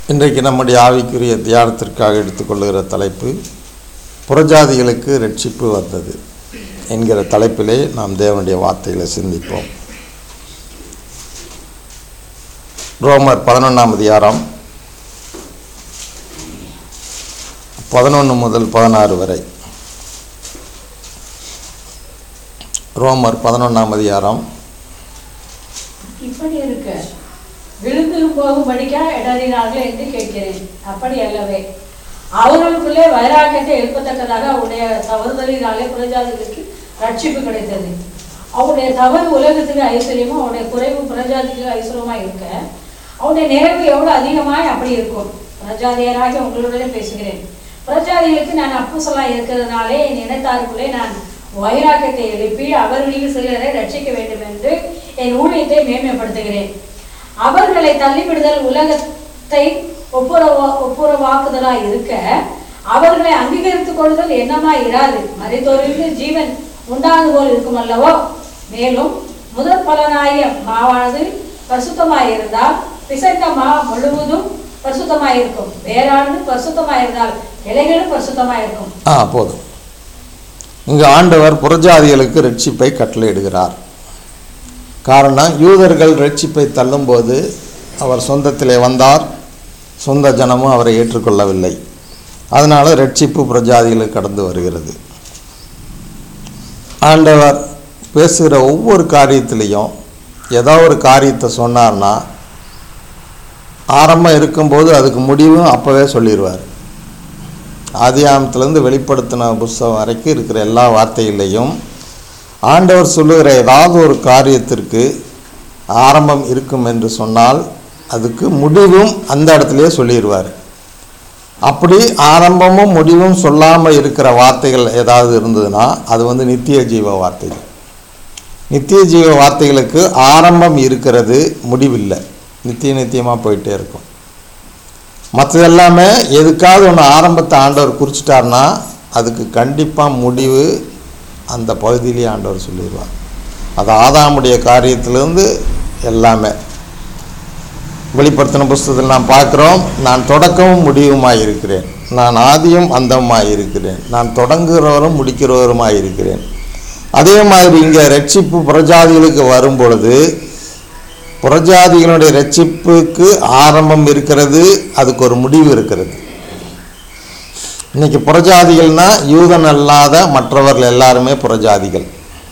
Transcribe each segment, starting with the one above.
இன்றைக்கு நம்முடைய ஆவிக்குரிய தியானத்திற்காக எடுத்துக்கொள்ளுகிற தலைப்பு புறஜாதிகளுக்கு ரட்சிப்பு வந்தது என்கிற தலைப்பிலே நாம் தேவனுடைய வார்த்தைகளை சிந்திப்போம் ரோமர் பதினொன்றாம் அதிகாரம் பதினொன்று முதல் பதினாறு வரை ரோமர் பதினொன்றாம் அதிகாரம் இப்படி இருக்க விழுந்து போகும்படிக்கா இடறினார்கள் என்று கேட்கிறேன் அப்படி அல்லவே அவர்களுக்குள்ளே வைராக்கியத்தை எழுப்பத்தக்கதாக அவருடைய தவறுதலினாலே புறஜாதிகளுக்கு ரட்சிப்பு கிடைத்தது அவருடைய தவறு உலகத்துக்கு ஐஸ்வர்யமும் அவருடைய குறைவு புறஜாதிக்கு ஐஸ்வர்யமா இருக்க அவருடைய நிறைவு எவ்வளவு அதிகமாய் அப்படி இருக்கும் புறஜாதியராக உங்களுடன் பேசுகிறேன் புறஜாதிகளுக்கு நான் அப்பூசலா இருக்கிறதுனாலே என் இனத்தாருக்குள்ளே நான் வைராக்கியத்தை எழுப்பி அவர்களில் சிலரை ரட்சிக்க வேண்டும் என்று என் ஊழியத்தை மேன்மைப்படுத்துகிறேன் அவர்களை தள்ளிவிடுதல் உலகத்தை ஒப்புரவா ஒப்புரவாக்குதலாய் இருக்க அவர்களை அங்கீகரித்துக் கொள்ளுதல் எண்ணமாய் இராது மறைத்தோரிலிருந்து ஜீவன் உண்டானது போல் இருக்கும் அல்லவோ மேலும் முதற் பலனாய மாவானது பரிசுத்தமாய் இருந்தால் பிசைந்த மா முழுவதும் பரிசுத்தமாய் இருக்கும் வேறானது பரிசுத்தமாய் இருந்தால் இலைகளும் பரிசுத்தமாய் இருக்கும் ஆ போதும் இங்கு ஆண்டவர் புறஜாதிகளுக்கு ரட்சிப்பை கட்டளையிடுகிறார் காரணம் யூதர்கள் ரட்சிப்பை தள்ளும்போது அவர் சொந்தத்திலே வந்தார் சொந்த ஜனமும் அவரை ஏற்றுக்கொள்ளவில்லை அதனால் ரட்சிப்பு புறஜாதிகளுக்கு கடந்து வருகிறது ஆண்டவர் பேசுகிற ஒவ்வொரு காரியத்திலையும் ஏதோ ஒரு காரியத்தை சொன்னார்னா ஆரம்பம் இருக்கும்போது அதுக்கு முடிவும் அப்போவே சொல்லிடுவார் ஆதியாமத்திலேருந்து வெளிப்படுத்தின புஸ்தகம் வரைக்கும் இருக்கிற எல்லா வார்த்தைகளையும் ஆண்டவர் சொல்லுகிற ஏதாவது ஒரு காரியத்திற்கு ஆரம்பம் இருக்கும் என்று சொன்னால் அதுக்கு முடிவும் அந்த இடத்துலையே சொல்லிடுவார் அப்படி ஆரம்பமும் முடிவும் சொல்லாமல் இருக்கிற வார்த்தைகள் ஏதாவது இருந்ததுன்னா அது வந்து நித்திய ஜீவ வார்த்தைகள் நித்திய ஜீவ வார்த்தைகளுக்கு ஆரம்பம் இருக்கிறது முடிவில்லை நித்திய நித்தியமாக போயிட்டே இருக்கும் மற்றது எல்லாமே எதுக்காவது ஒன்று ஆரம்பத்தை ஆண்டவர் குறிச்சிட்டார்னா அதுக்கு கண்டிப்பாக முடிவு அந்த பகுதியிலேயே ஆண்டவர் சொல்லிடுவார் அது ஆதாமுடைய காரியத்திலேருந்து எல்லாமே வெளிப்படுத்தின புஸ்தகத்தில் நாம் பார்க்குறோம் நான் தொடக்கமும் முடிவுமாய் இருக்கிறேன் நான் ஆதியும் அந்தமாய் இருக்கிறேன் நான் தொடங்குகிறவரும் முடிக்கிறவருமாய் இருக்கிறேன் அதே மாதிரி இங்கே ரட்சிப்பு புறஜாதிகளுக்கு வரும் பொழுது புறஜாதிகளுடைய ரட்சிப்புக்கு ஆரம்பம் இருக்கிறது அதுக்கு ஒரு முடிவு இருக்கிறது இன்னைக்கு புறஜாதிகள்னா யூதன் அல்லாத மற்றவர்கள் எல்லாருமே புறஜாதிகள்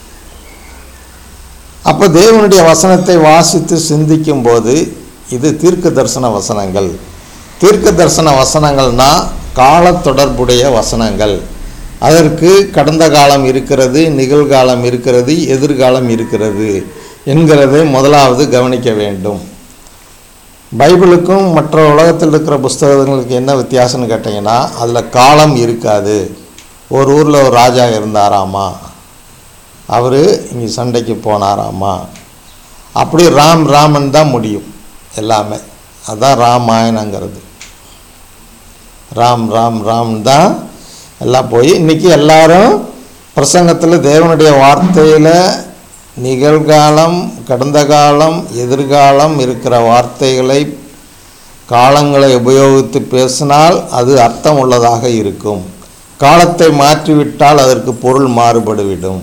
அப்போ தேவனுடைய வசனத்தை வாசித்து சிந்திக்கும் போது இது தீர்க்க தரிசன வசனங்கள் தீர்க்க தரிசன வசனங்கள்னா கால தொடர்புடைய வசனங்கள் அதற்கு கடந்த காலம் இருக்கிறது நிகழ்காலம் இருக்கிறது எதிர்காலம் இருக்கிறது என்கிறதை முதலாவது கவனிக்க வேண்டும் பைபிளுக்கும் மற்ற உலகத்தில் இருக்கிற புஸ்தகங்களுக்கு என்ன வித்தியாசம்னு கேட்டிங்கன்னா அதில் காலம் இருக்காது ஒரு ஊரில் ஒரு ராஜா இருந்தாராமா அவர் இங்கே சண்டைக்கு போனாராமா அப்படி ராம் ராமன் தான் முடியும் எல்லாமே அதுதான் ராமாயணங்கிறது ராம் ராம் ராம் தான் எல்லாம் போய் இன்றைக்கி எல்லாரும் பிரசங்கத்தில் தேவனுடைய வார்த்தையில் நிகழ்காலம் கடந்த காலம் எதிர்காலம் இருக்கிற வார்த்தைகளை காலங்களை உபயோகித்து பேசினால் அது அர்த்தம் உள்ளதாக இருக்கும் காலத்தை மாற்றிவிட்டால் அதற்கு பொருள் மாறுபடுவிடும்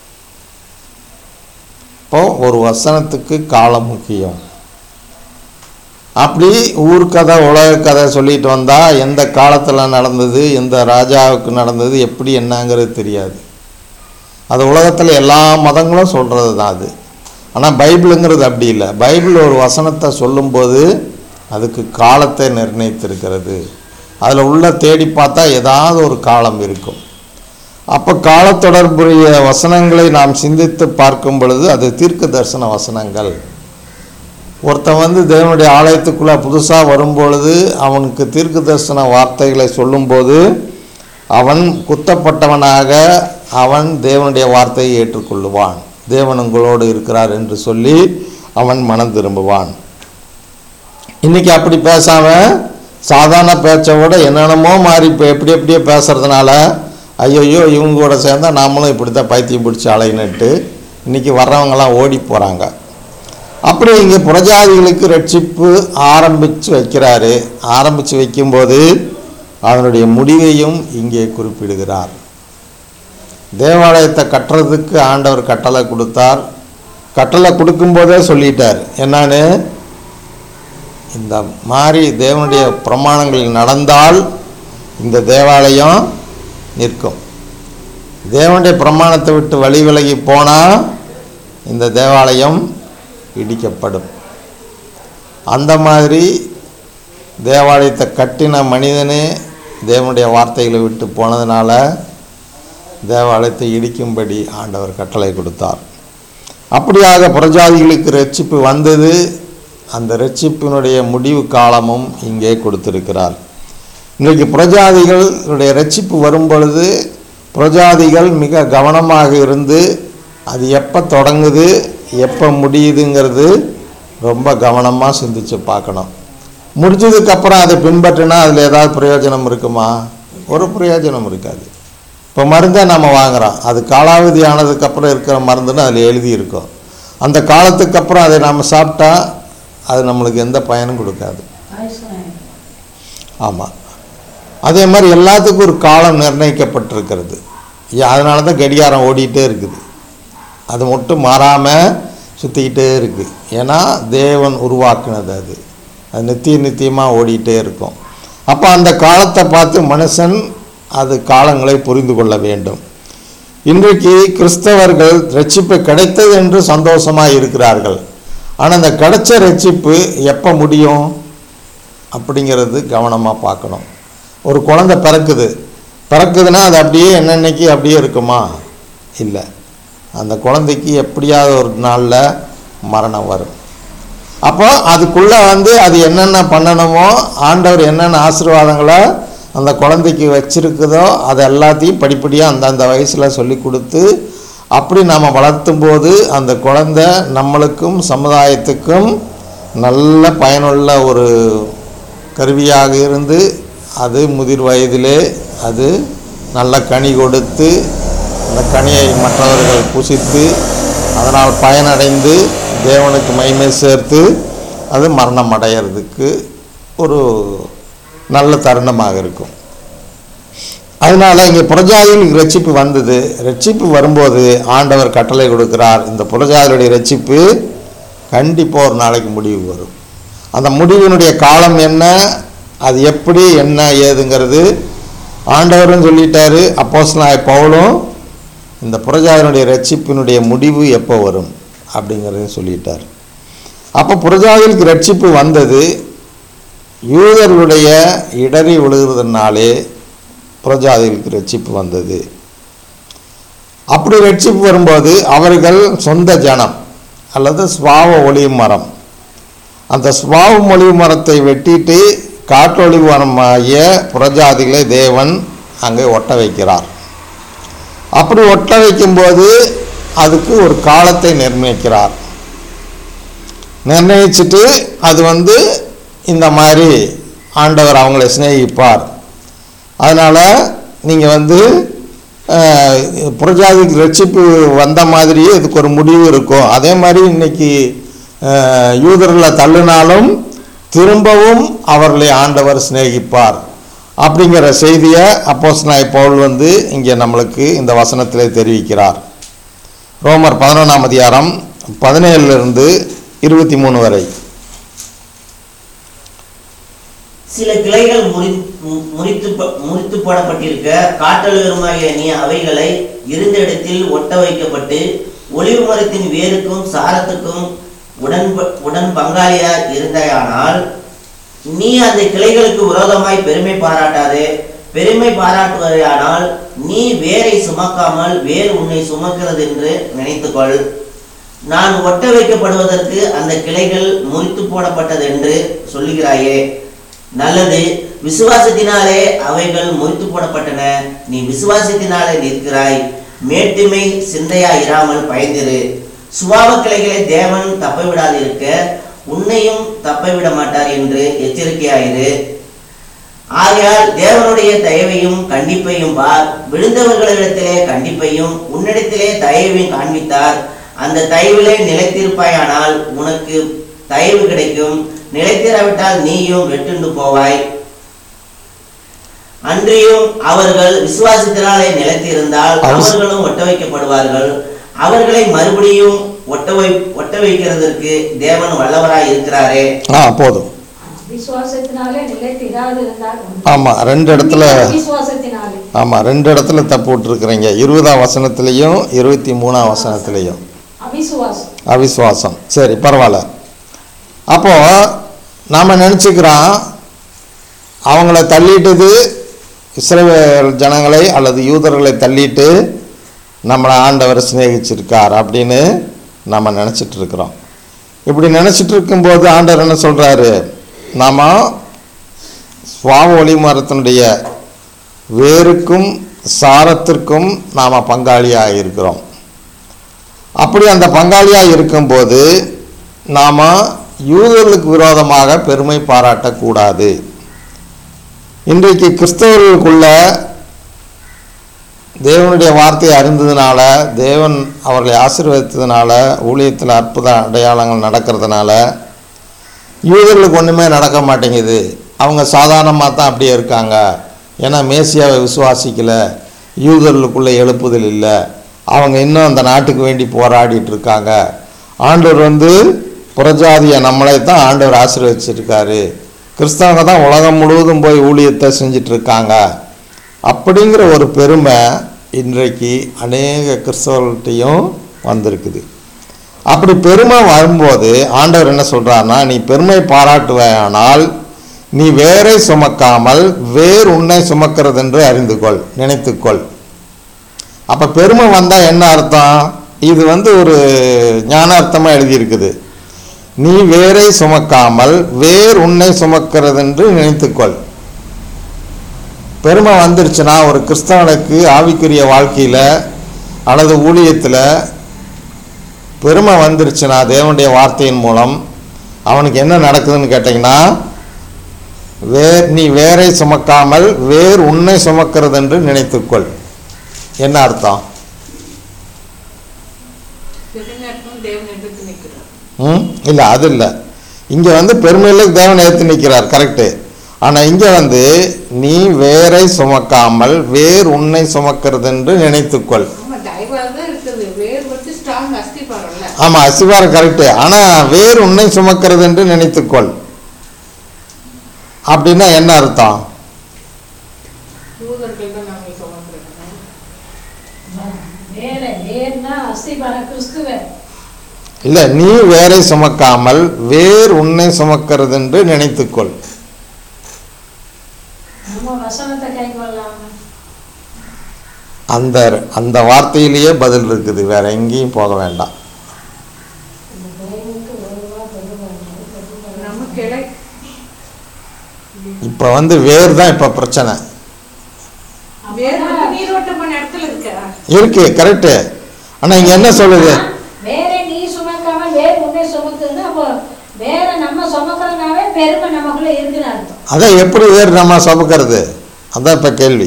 இப்போ ஒரு வசனத்துக்கு காலம் முக்கியம் அப்படி ஊர்க்கதை உலக கதை சொல்லிட்டு வந்தால் எந்த காலத்தில் நடந்தது எந்த ராஜாவுக்கு நடந்தது எப்படி என்னங்கிறது தெரியாது அது உலகத்தில் எல்லா மதங்களும் சொல்கிறது தான் அது ஆனால் பைபிளுங்கிறது அப்படி இல்லை பைபிள் ஒரு வசனத்தை சொல்லும்போது அதுக்கு காலத்தை நிர்ணயித்திருக்கிறது அதில் உள்ள தேடி பார்த்தா ஏதாவது ஒரு காலம் இருக்கும் அப்போ காலத்தொடர்புடைய வசனங்களை நாம் சிந்தித்து பார்க்கும் பொழுது அது தீர்க்க தரிசன வசனங்கள் ஒருத்தன் வந்து தேவனுடைய ஆலயத்துக்குள்ளே புதுசாக வரும்பொழுது அவனுக்கு தீர்க்க தரிசன வார்த்தைகளை சொல்லும்போது அவன் குத்தப்பட்டவனாக அவன் தேவனுடைய வார்த்தையை ஏற்றுக்கொள்ளுவான் தேவன் உங்களோடு இருக்கிறார் என்று சொல்லி அவன் மனம் திரும்புவான் இன்றைக்கி அப்படி பேசாமல் சாதாரண பேச்சை விட என்னென்னமோ மாறி இப்போ எப்படி எப்படியோ பேசுகிறதுனால ஐயோ இவங்க கூட சேர்ந்தால் நாமளும் இப்படி தான் பைத்தியம் பிடிச்சி அலையினுட்டு இன்றைக்கி வர்றவங்கலாம் ஓடி போகிறாங்க அப்படி இங்கே புறஜாதிகளுக்கு ரட்சிப்பு ஆரம்பித்து வைக்கிறாரு ஆரம்பித்து வைக்கும்போது அதனுடைய முடிவையும் இங்கே குறிப்பிடுகிறார் தேவாலயத்தை கட்டுறதுக்கு ஆண்டவர் கட்டளை கொடுத்தார் கட்டளை கொடுக்கும்போதே சொல்லிட்டார் என்னன்னு இந்த மாதிரி தேவனுடைய பிரமாணங்கள் நடந்தால் இந்த தேவாலயம் நிற்கும் தேவனுடைய பிரமாணத்தை விட்டு வழி விலகி போனால் இந்த தேவாலயம் இடிக்கப்படும் அந்த மாதிரி தேவாலயத்தை கட்டின மனிதனே தேவனுடைய வார்த்தைகளை விட்டு போனதுனால தேவாலயத்தை இடிக்கும்படி ஆண்டவர் கட்டளை கொடுத்தார் அப்படியாக புறஜாதிகளுக்கு ரட்சிப்பு வந்தது அந்த ரட்சிப்பினுடைய முடிவு காலமும் இங்கே கொடுத்திருக்கிறார் இன்றைக்கு புறஜாதிகளுடைய ரட்சிப்பு வரும் பொழுது புறஜாதிகள் மிக கவனமாக இருந்து அது எப்போ தொடங்குது எப்போ முடியுதுங்கிறது ரொம்ப கவனமாக சிந்திச்சு பார்க்கணும் முடிஞ்சதுக்கப்புறம் அதை பின்பற்றினா அதில் ஏதாவது பிரயோஜனம் இருக்குமா ஒரு பிரயோஜனம் இருக்காது இப்போ மருந்தை நம்ம வாங்குகிறோம் அது காலாவதி ஆனதுக்கப்புறம் இருக்கிற மருந்துன்னு அதில் எழுதி இருக்கும் அந்த காலத்துக்கு அப்புறம் அதை நாம் சாப்பிட்டா அது நம்மளுக்கு எந்த பயனும் கொடுக்காது ஆமாம் அதே மாதிரி எல்லாத்துக்கும் ஒரு காலம் நிர்ணயிக்கப்பட்டிருக்கிறது அதனால தான் கடிகாரம் ஓடிட்டே இருக்குது அது மட்டும் மாறாமல் சுற்றிக்கிட்டே இருக்குது ஏன்னா தேவன் உருவாக்குனது அது அது நித்திய நித்தியமாக ஓடிட்டே இருக்கும் அப்போ அந்த காலத்தை பார்த்து மனுஷன் அது காலங்களை புரிந்து கொள்ள வேண்டும் இன்றைக்கு கிறிஸ்தவர்கள் ரட்சிப்பு கிடைத்தது என்று சந்தோஷமாக இருக்கிறார்கள் ஆனால் அந்த கிடைச்ச ரட்சிப்பு எப்போ முடியும் அப்படிங்கிறது கவனமாக பார்க்கணும் ஒரு குழந்தை பிறக்குது பிறக்குதுன்னா அது அப்படியே என்னென்னைக்கு அப்படியே இருக்குமா இல்லை அந்த குழந்தைக்கு எப்படியாவது ஒரு நாளில் மரணம் வரும் அப்போ அதுக்குள்ளே வந்து அது என்னென்ன பண்ணணுமோ ஆண்டவர் என்னென்ன ஆசீர்வாதங்களை அந்த குழந்தைக்கு வச்சிருக்குதோ அது எல்லாத்தையும் படிப்படியாக அந்தந்த வயசில் சொல்லி கொடுத்து அப்படி நாம் வளர்த்தும் போது அந்த குழந்தை நம்மளுக்கும் சமுதாயத்துக்கும் நல்ல பயனுள்ள ஒரு கருவியாக இருந்து அது முதிர் வயதிலே அது நல்ல கனி கொடுத்து அந்த கனியை மற்றவர்கள் புசித்து அதனால் பயனடைந்து தேவனுக்கு மகிமை சேர்த்து அது மரணம் அடையிறதுக்கு ஒரு நல்ல தருணமாக இருக்கும் அதனால் இங்கே புறஜாதிகளுக்கு ரட்சிப்பு வந்தது ரட்சிப்பு வரும்போது ஆண்டவர் கட்டளை கொடுக்கிறார் இந்த புறஜாதிகளுடைய ரட்சிப்பு கண்டிப்பாக ஒரு நாளைக்கு முடிவு வரும் அந்த முடிவினுடைய காலம் என்ன அது எப்படி என்ன ஏதுங்கிறது ஆண்டவரும் சொல்லிட்டாரு அப்போஸ் நான் பவுலும் இந்த புறஜாதினுடைய ரட்சிப்பினுடைய முடிவு எப்போ வரும் அப்படிங்கிறதையும் சொல்லிட்டார் அப்போ புறஜாதிகளுக்கு ரட்சிப்பு வந்தது யூதர்களுடைய இடறி விழுகிறதுனாலே புறஜாதிகளுக்கு ரட்சிப்பு வந்தது அப்படி ரட்சிப்பு வரும்போது அவர்கள் சொந்த ஜனம் அல்லது ஸ்வாவ ஒளிவு மரம் அந்த ஸ்வாவ ஒளிவு மரத்தை வெட்டிட்டு காட்டொளிவு மரமாகிய புறஜாதிகளை தேவன் அங்கே ஒட்ட வைக்கிறார் அப்படி ஒட்ட வைக்கும்போது அதுக்கு ஒரு காலத்தை நிர்ணயிக்கிறார் நிர்ணயிச்சுட்டு அது வந்து இந்த மாதிரி ஆண்டவர் அவங்களை சிநேகிப்பார் அதனால் நீங்கள் வந்து அஹ், புறஜாதிக்கு ரட்சிப்பு வந்த மாதிரியே இதுக்கு ஒரு முடிவு இருக்கும் அதே மாதிரி இன்னைக்கு அஹ், யூதர்களை தள்ளினாலும் திரும்பவும் அவர்களை ஆண்டவர் சிநேகிப்பார் அப்படிங்கிற செய்தியை அப்போஸ் நாய் பவுல் வந்து இங்கே நம்மளுக்கு இந்த வசனத்திலே தெரிவிக்கிறார் ரோமர் பதினொன்றாம் அதிகாரம் பதினேழுலேருந்து இருபத்தி மூணு வரை சில கிளைகள் முறி மு- முறித்து ப- முறித்து போடப்பட்டிருக்க காட்டலுகருமாகிய நீ அவைகளை இருந்த இடத்தில் ஒட்ட வைக்கப்பட்டு ஒளிவு மரத்தின் வேருக்கும் சாரத்துக்கும் உடன் ப- உடன் பங்காளியார் இருந்தாயானால் நீ அந்த கிளைகளுக்கு விரோதமாய் பெருமை பாராட்டாதே பெருமை பாராட்டுவதையானால் நீ வேரை சுமக்காமல் வேர் உன்னை சுமக்கிறது என்று நினைத்துக்கொள் நான் ஒட்ட வைக்கப்படுவதற்கு அந்த கிளைகள் முறித்து போடப்பட்டது என்று சொல்லுகிறாயே நல்லது விசுவாசத்தினாலே அவைகள் முறித்து போடப்பட்டன நீ விசுவாசத்தினாலே நிற்கிறாய் மேட்டுமை சிந்தையா இராமல் பயந்திரு சுபாவ கிளைகளை தேவன் தப்ப விடாதிருக்க உன்னையும் தப்ப விட மாட்டார் என்று எச்சரிக்கையாயிரு ஆகையால் தேவனுடைய தயவையும் கண்டிப்பையும் பார் விழுந்தவர்களிடத்திலே கண்டிப்பையும் உன்னிடத்திலே தயவையும் காண்பித்தார் அந்த தயவிலே நிலைத்திருப்பாயானால் உனக்கு தயவு கிடைக்கும் நிலைத்திராவிட்டால் நீயும் வெட்டுண்டு போவாய் அன்றியும் அவர்கள் விசுவாசத்தினாலே நிலைத்திருந்தால் அவஸ்- அவர்களும் ஒட்ட வைக்கப்படுவார்கள் அவர்களை மறுபடியும் ஒட்ட வை ஒட்ட வைக்கிறதற்கு தேவன் வல்லவராய் இருக்கிறாரே ஆ போதும் விசுவாசத்தினாலே நிலைத்து இராது இருந்தால் ஆமாம் ரெண்டு இடத்துல விசுவாசத்தினாலே ஆமாம் ரெண்டு இடத்துல தப்பு விட்டுருக்குறீங்க இருபதாம் வசனத்துலேயும் இருபத்தி மூணாம் வசனத்துலேயும் அவிசுவாசம் அவிசுவாசம் சரி பரவாயில்ல அப்போது நாம் நினச்சிக்கிறோம் அவங்கள தள்ளிட்டது இஸ்ரவேல் ஜனங்களை அல்லது யூதர்களை தள்ளிட்டு நம்மளை ஆண்டவர் சிநேகிச்சிருக்கார் அப்படின்னு நம்ம நினச்சிட்டு இருக்கிறோம் இப்படி நினச்சிட்டு இருக்கும்போது ஆண்டவர் என்ன சொல்கிறாரு நாம் சுவாம ஒளி மரத்தினுடைய வேருக்கும் சாரத்திற்கும் நாம் பங்காளியாக இருக்கிறோம் அப்படி அந்த பங்காளியாக இருக்கும்போது நாம் யூதர்களுக்கு விரோதமாக பெருமை பாராட்டக்கூடாது இன்றைக்கு கிறிஸ்தவர்களுக்குள்ள தேவனுடைய வார்த்தையை அறிந்ததுனால தேவன் அவர்களை ஆசீர்வதித்ததுனால ஊழியத்தில் அற்புத அடையாளங்கள் நடக்கிறதுனால யூதர்களுக்கு ஒன்றுமே நடக்க மாட்டேங்குது அவங்க சாதாரணமாக தான் அப்படியே இருக்காங்க ஏன்னா மேசியாவை விசுவாசிக்கல யூதர்களுக்குள்ளே எழுப்புதல் இல்லை அவங்க இன்னும் அந்த நாட்டுக்கு வேண்டி போராடிட்டு இருக்காங்க ஆண்டவர் வந்து புறஜாதிய நம்மளை தான் ஆண்டவர் ஆசீர்வதிச்சிருக்காரு கிறிஸ்தவங்க தான் உலகம் முழுவதும் போய் ஊழியத்தை செஞ்சிட்டு இருக்காங்க அப்படிங்கிற ஒரு பெருமை இன்றைக்கு அநேக கிறிஸ்தவர்கள்ட்டையும் வந்திருக்குது அப்படி பெருமை வரும்போது ஆண்டவர் என்ன சொல்றாருன்னா நீ பெருமை பாராட்டுவாயானால் நீ வேரை சுமக்காமல் வேர் உன்னை சுமக்கிறது என்று அறிந்து கொள் நினைத்துக்கொள் அப்போ பெருமை வந்தால் என்ன அர்த்தம் இது வந்து ஒரு ஞானார்த்தமாக எழுதியிருக்குது நீ வேரை சுமக்காமல் வேர் உன்னை சுமக்கிறது என்று நினைத்துக்கொள் பெருமை வந்துருச்சுன்னா ஒரு கிறிஸ்தவனுக்கு ஆவிக்குரிய வாழ்க்கையில் அல்லது ஊழியத்தில் பெருமை வந்துருச்சுன்னா தேவனுடைய வார்த்தையின் மூலம் அவனுக்கு என்ன நடக்குதுன்னு கேட்டிங்கன்னா வேர் நீ வேரை சுமக்காமல் வேர் உன்னை சுமக்கிறது என்று நினைத்துக்கொள் என்ன அர்த்தம் பெருங்கட்டும் தேவன் எடுத்து நிற்கிறார் ம் இல்லை அது இல்லை இங்கே வந்து பெருமையில் தேவன் ஏற்று நிற்கிறார் கரெக்டு ஆனால் இங்கே வந்து நீ வேரை சுமக்காமல் வேர் உன்னை சுமக்கிறது என்று நினைத்துக்கொள் ஆமா டைவா தான் இருக்குது வேர் வந்து ஸ்ட்ராங் அஸ்தி பாரும்ல ஆமாம் அசிவாரம் கரெக்டு ஆனால் வேர் உன்னை சுமக்கிறது என்று நினைத்துக்கொள் அப்படின்னா என்ன அர்த்தம் யூதர்கள் தான் நாங்கள் சுமக்கிறோம் வேற வேர்னா அஸ்திபார கிறிஸ்துவ இல்லை நீ வேரை சுமக்காமல் வேர் உன்னை சுமக்கிறது என்று நினைத்துக்கொள் நம்ம வசனத்தை கை கொள்ளாம அந்த அந்த வார்த்தையிலேயே பதில் இருக்குது வேற எங்கேயும் போக வேண்டாம் இந்த தேவனுக்கு ஒருவா பெருமை நம்ம கிளை இப்போ வந்து வேர் தான் இப்போ பிரச்சனை வேர் வந்து நீரோட்டமான இடத்துல இருக்கா இருக்கு கரெக்டு ஆனால் இங்கே என்ன சொல்லுது வேற நீ சுமக்காம வேற உன்னை சுமக்குதுன்னா அப்போ வேற நம்ம சுமக்கிறதுனாவே பெருமை நமக்குள்ள இருக்குன்னு அர்த்தம் அதான் எப்படி வேர் நம்ம சுமக்கிறது அதான் இப்போ கேள்வி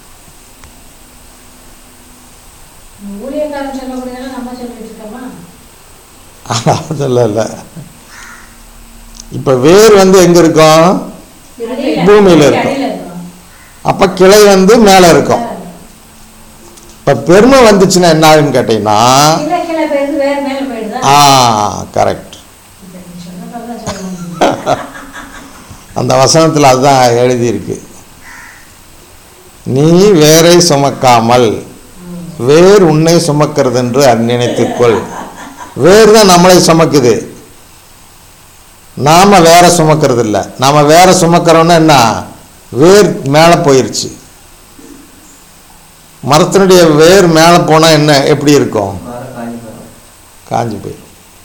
ஊழியக்காரன் சொல்லக்கூடியதெல்லாம் நம்ம சொல்லிட்டு இருக்கோமா அதெல்லாம் இல்லை இப்போ வேர் வந்து எங்கே இருக்கும் அடியில, பூமியில இருக்கும். அடியில இருக்கும். அப்போ கிளை வந்து மேலே இருக்கும் இப்போ பெருமை வந்துச்சுன்னா என்ன ஆகுன்னு கேட்டிங்கன்னா கிளை கிளை போயிடுது வேற மேல போயிடுதா ஆ கரெக்ட் இப்ப நீ சொன்ன மாதிரி தான் சொல்லணும். அந்த வசனத்தில் அதுதான் எழுதியிருக்கு நீ வேரை சுமக்காமல் வேர் உன்னை சுமக்கிறது என்று நினைத்துக்கொள் வேர் தான் நம்மளை சுமக்குது நாம வேற சுமக்கிறது இல்லை நாம வேற சுமக்கிறோன்னா என்ன வேர் மேலே போயிருச்சு மரத்தினுடைய வேர் மேலே போனால் என்ன எப்படி இருக்கும் காஞ்சி போயிடும்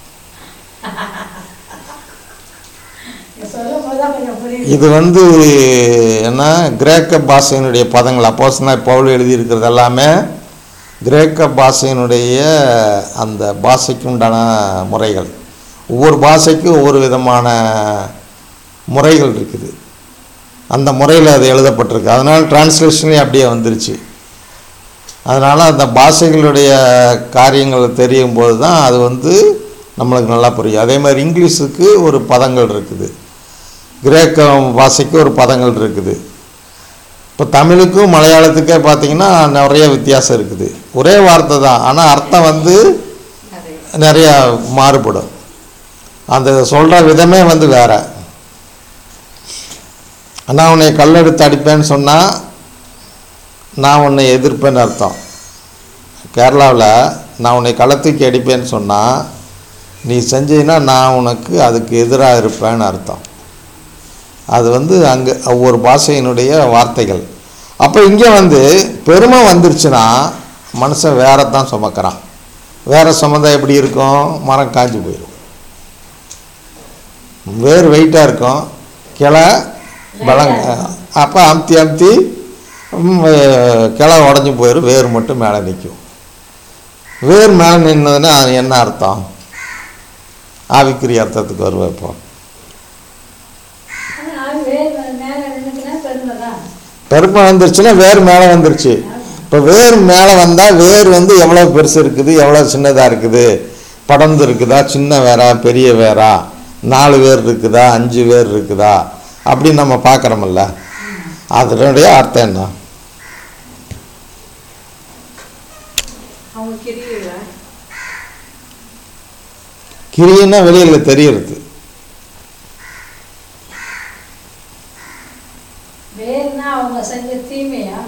நீ சொல்லும் போது தான் கொஞ்சம் புரியுது இது வந்து என்ன கிரேக்க பாஷையினுடைய பதங்கள் அப்போஸ்னா பவுல் எழுதியிருக்கிறது எல்லாமே கிரேக்க பாஷையினுடைய அந்த பாஷைக்கு உண்டான முறைகள் ஒவ்வொரு பாஷைக்கும் ஒவ்வொரு விதமான முறைகள் இருக்குது அந்த முறையில் அது எழுதப்பட்டிருக்கு அதனால் டிரான்ஸ்லேஷன்லேயும் அப்படியே வந்துருச்சு அதனால் அந்த பாஷைகளுடைய காரியங்கள் தெரியும் போது தான் அது வந்து நம்மளுக்கு நல்லா புரியும் அதே மாதிரி இங்கிலீஷுக்கு ஒரு பதங்கள் இருக்குது கிரேக்க பாஷைக்கு ஒரு பதங்கள் இருக்குது இப்போ தமிழுக்கும் மலையாளத்துக்கே பார்த்தீங்கன்னா நிறைய வித்தியாசம் இருக்குது ஒரே வார்த்தை தான் ஆனால் அர்த்தம் வந்து நிறைய நிறையா மாறுபடும் அந்த சொல்கிற விதமே வந்து வேற நான் உன்னை கல்லெடுத்து அடிப்பேன்னு சொன்னால் நான் உன்னை எதிர்ப்பேன்னு அர்த்தம் கேரளாவில் நான் உன்னை களத்துக்கு அடிப்பேன்னு சொன்னால் நீ செஞ்சீன்னா நான் உனக்கு அதுக்கு எதிராக இருப்பேன்னு அர்த்தம் அது வந்து அங்கே ஒவ்வொரு பாஷையினுடைய வார்த்தைகள் அப்போ இங்கே வந்து பெருமை வந்துருச்சுன்னா மனுஷன் வேற தான் சுமக்கிறான் வேற சுமந்தா எப்படி இருக்கும் மரம் காஞ்சு போயிடும் வேர் வெயிட்டாக இருக்கும் கிளை பலங்க அப்போ அமுத்தி அமுத்தி ம், கிளை உடஞ்சி போயிடும் வேர் மட்டும் மேலே நிற்கும் வேர் மேலே நின்னதுன்னா அது என்ன அர்த்தம் ஆவிக்குரிய அர்த்தத்துக்கு வருவேன் இப்போ ஆனா வேர் மேல நின்னுச்சுன்னா பெருமை தான் பெருமை வந்துருச்சுன்னா வேர் மேலே வந்துருச்சு இப்போ வேர் மேலே வந்தால் வேர் வந்து எவ்வளோ பெருசு இருக்குது எவ்வளோ சின்னதாக இருக்குது படர்ந்து இருக்குதா சின்ன வேரா பெரிய வேரா நாலு வேர் இருக்குதா அஞ்சு வேர் இருக்குதா அப்படின்னு நம்ம பார்க்குறோமில்ல அதனுடைய அர்த்தம் என்ன அவங்க கிரியல கிரின்னா வெளியில் தெரியறது வேர்னா அவங்க செஞ்ச தீமையா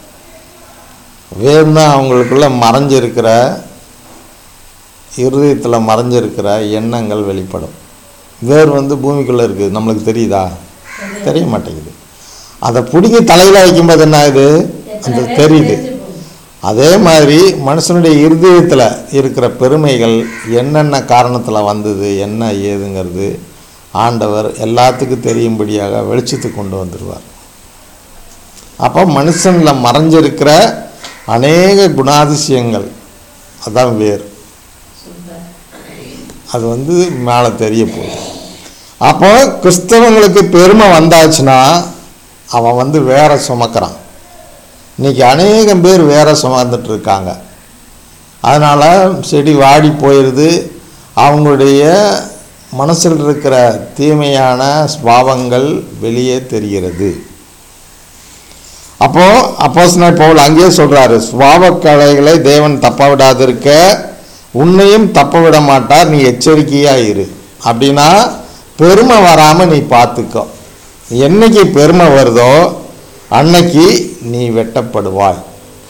வேர்னா அவங்களுக்குள்ள மறைஞ்சிருக்கிற இருதயத்தில் மறைஞ்சிருக்கிற எண்ணங்கள் வெளிப்படும் வேர் வந்து பூமிக்குள்ளே இருக்குது நம்மளுக்கு தெரியுதா தெரிய மாட்டேங்குது அதை பிடிங்கி தலையில் வைக்கும்போது என்ன ஆகுது எத்தனை அந்த பேர் தெரியுது தெரிஞ்சு போகுது. அதே மாதிரி மனுஷனுடைய இருதயத்தில் இருக்கிற பெருமைகள் என்னென்ன காரணத்தில் வந்தது என்ன ஏதுங்கிறது ஆண்டவர் எல்லாத்துக்கும் தெரியும்படியாக வெளிச்சத்துக்கு கொண்டு வந்துடுவார் அப்போ மனுஷனில் மறைஞ்சிருக்கிற அநேக குணாதிசயங்கள் அதான் வேர் சூப்பர். அது வந்து மேலே தெரிய போகுது அப்போ கிறிஸ்தவங்களுக்கு பெருமை வந்தாச்சுன்னா அவன் வந்து வேற சுமக்கிறான் இன்னைக்கு அநேகம் பேர் வேற சுமந்துட்டு இருக்காங்க அதனால் செடி வாடி போயிடுது அவங்களுடைய மனசில் இருக்கிற தீமையான ஸ்பாவங்கள் வெளியே தெரிகிறது அப்போ அப்போஸ்தலனாகிய பவுல் அங்கேயே சொல்றாரு சுவாபக்கலைகளை தேவன் தப்ப விடாதிருக்க உன்னையும் தப்ப விட மாட்டார் நீ எச்சரிக்கையா இரு அப்படின்னா பெருமை வராம நீ பார்த்துக்கோ என்னைக்கு பெருமை வருதோ அன்னைக்கு நீ வெட்டப்படுவாய்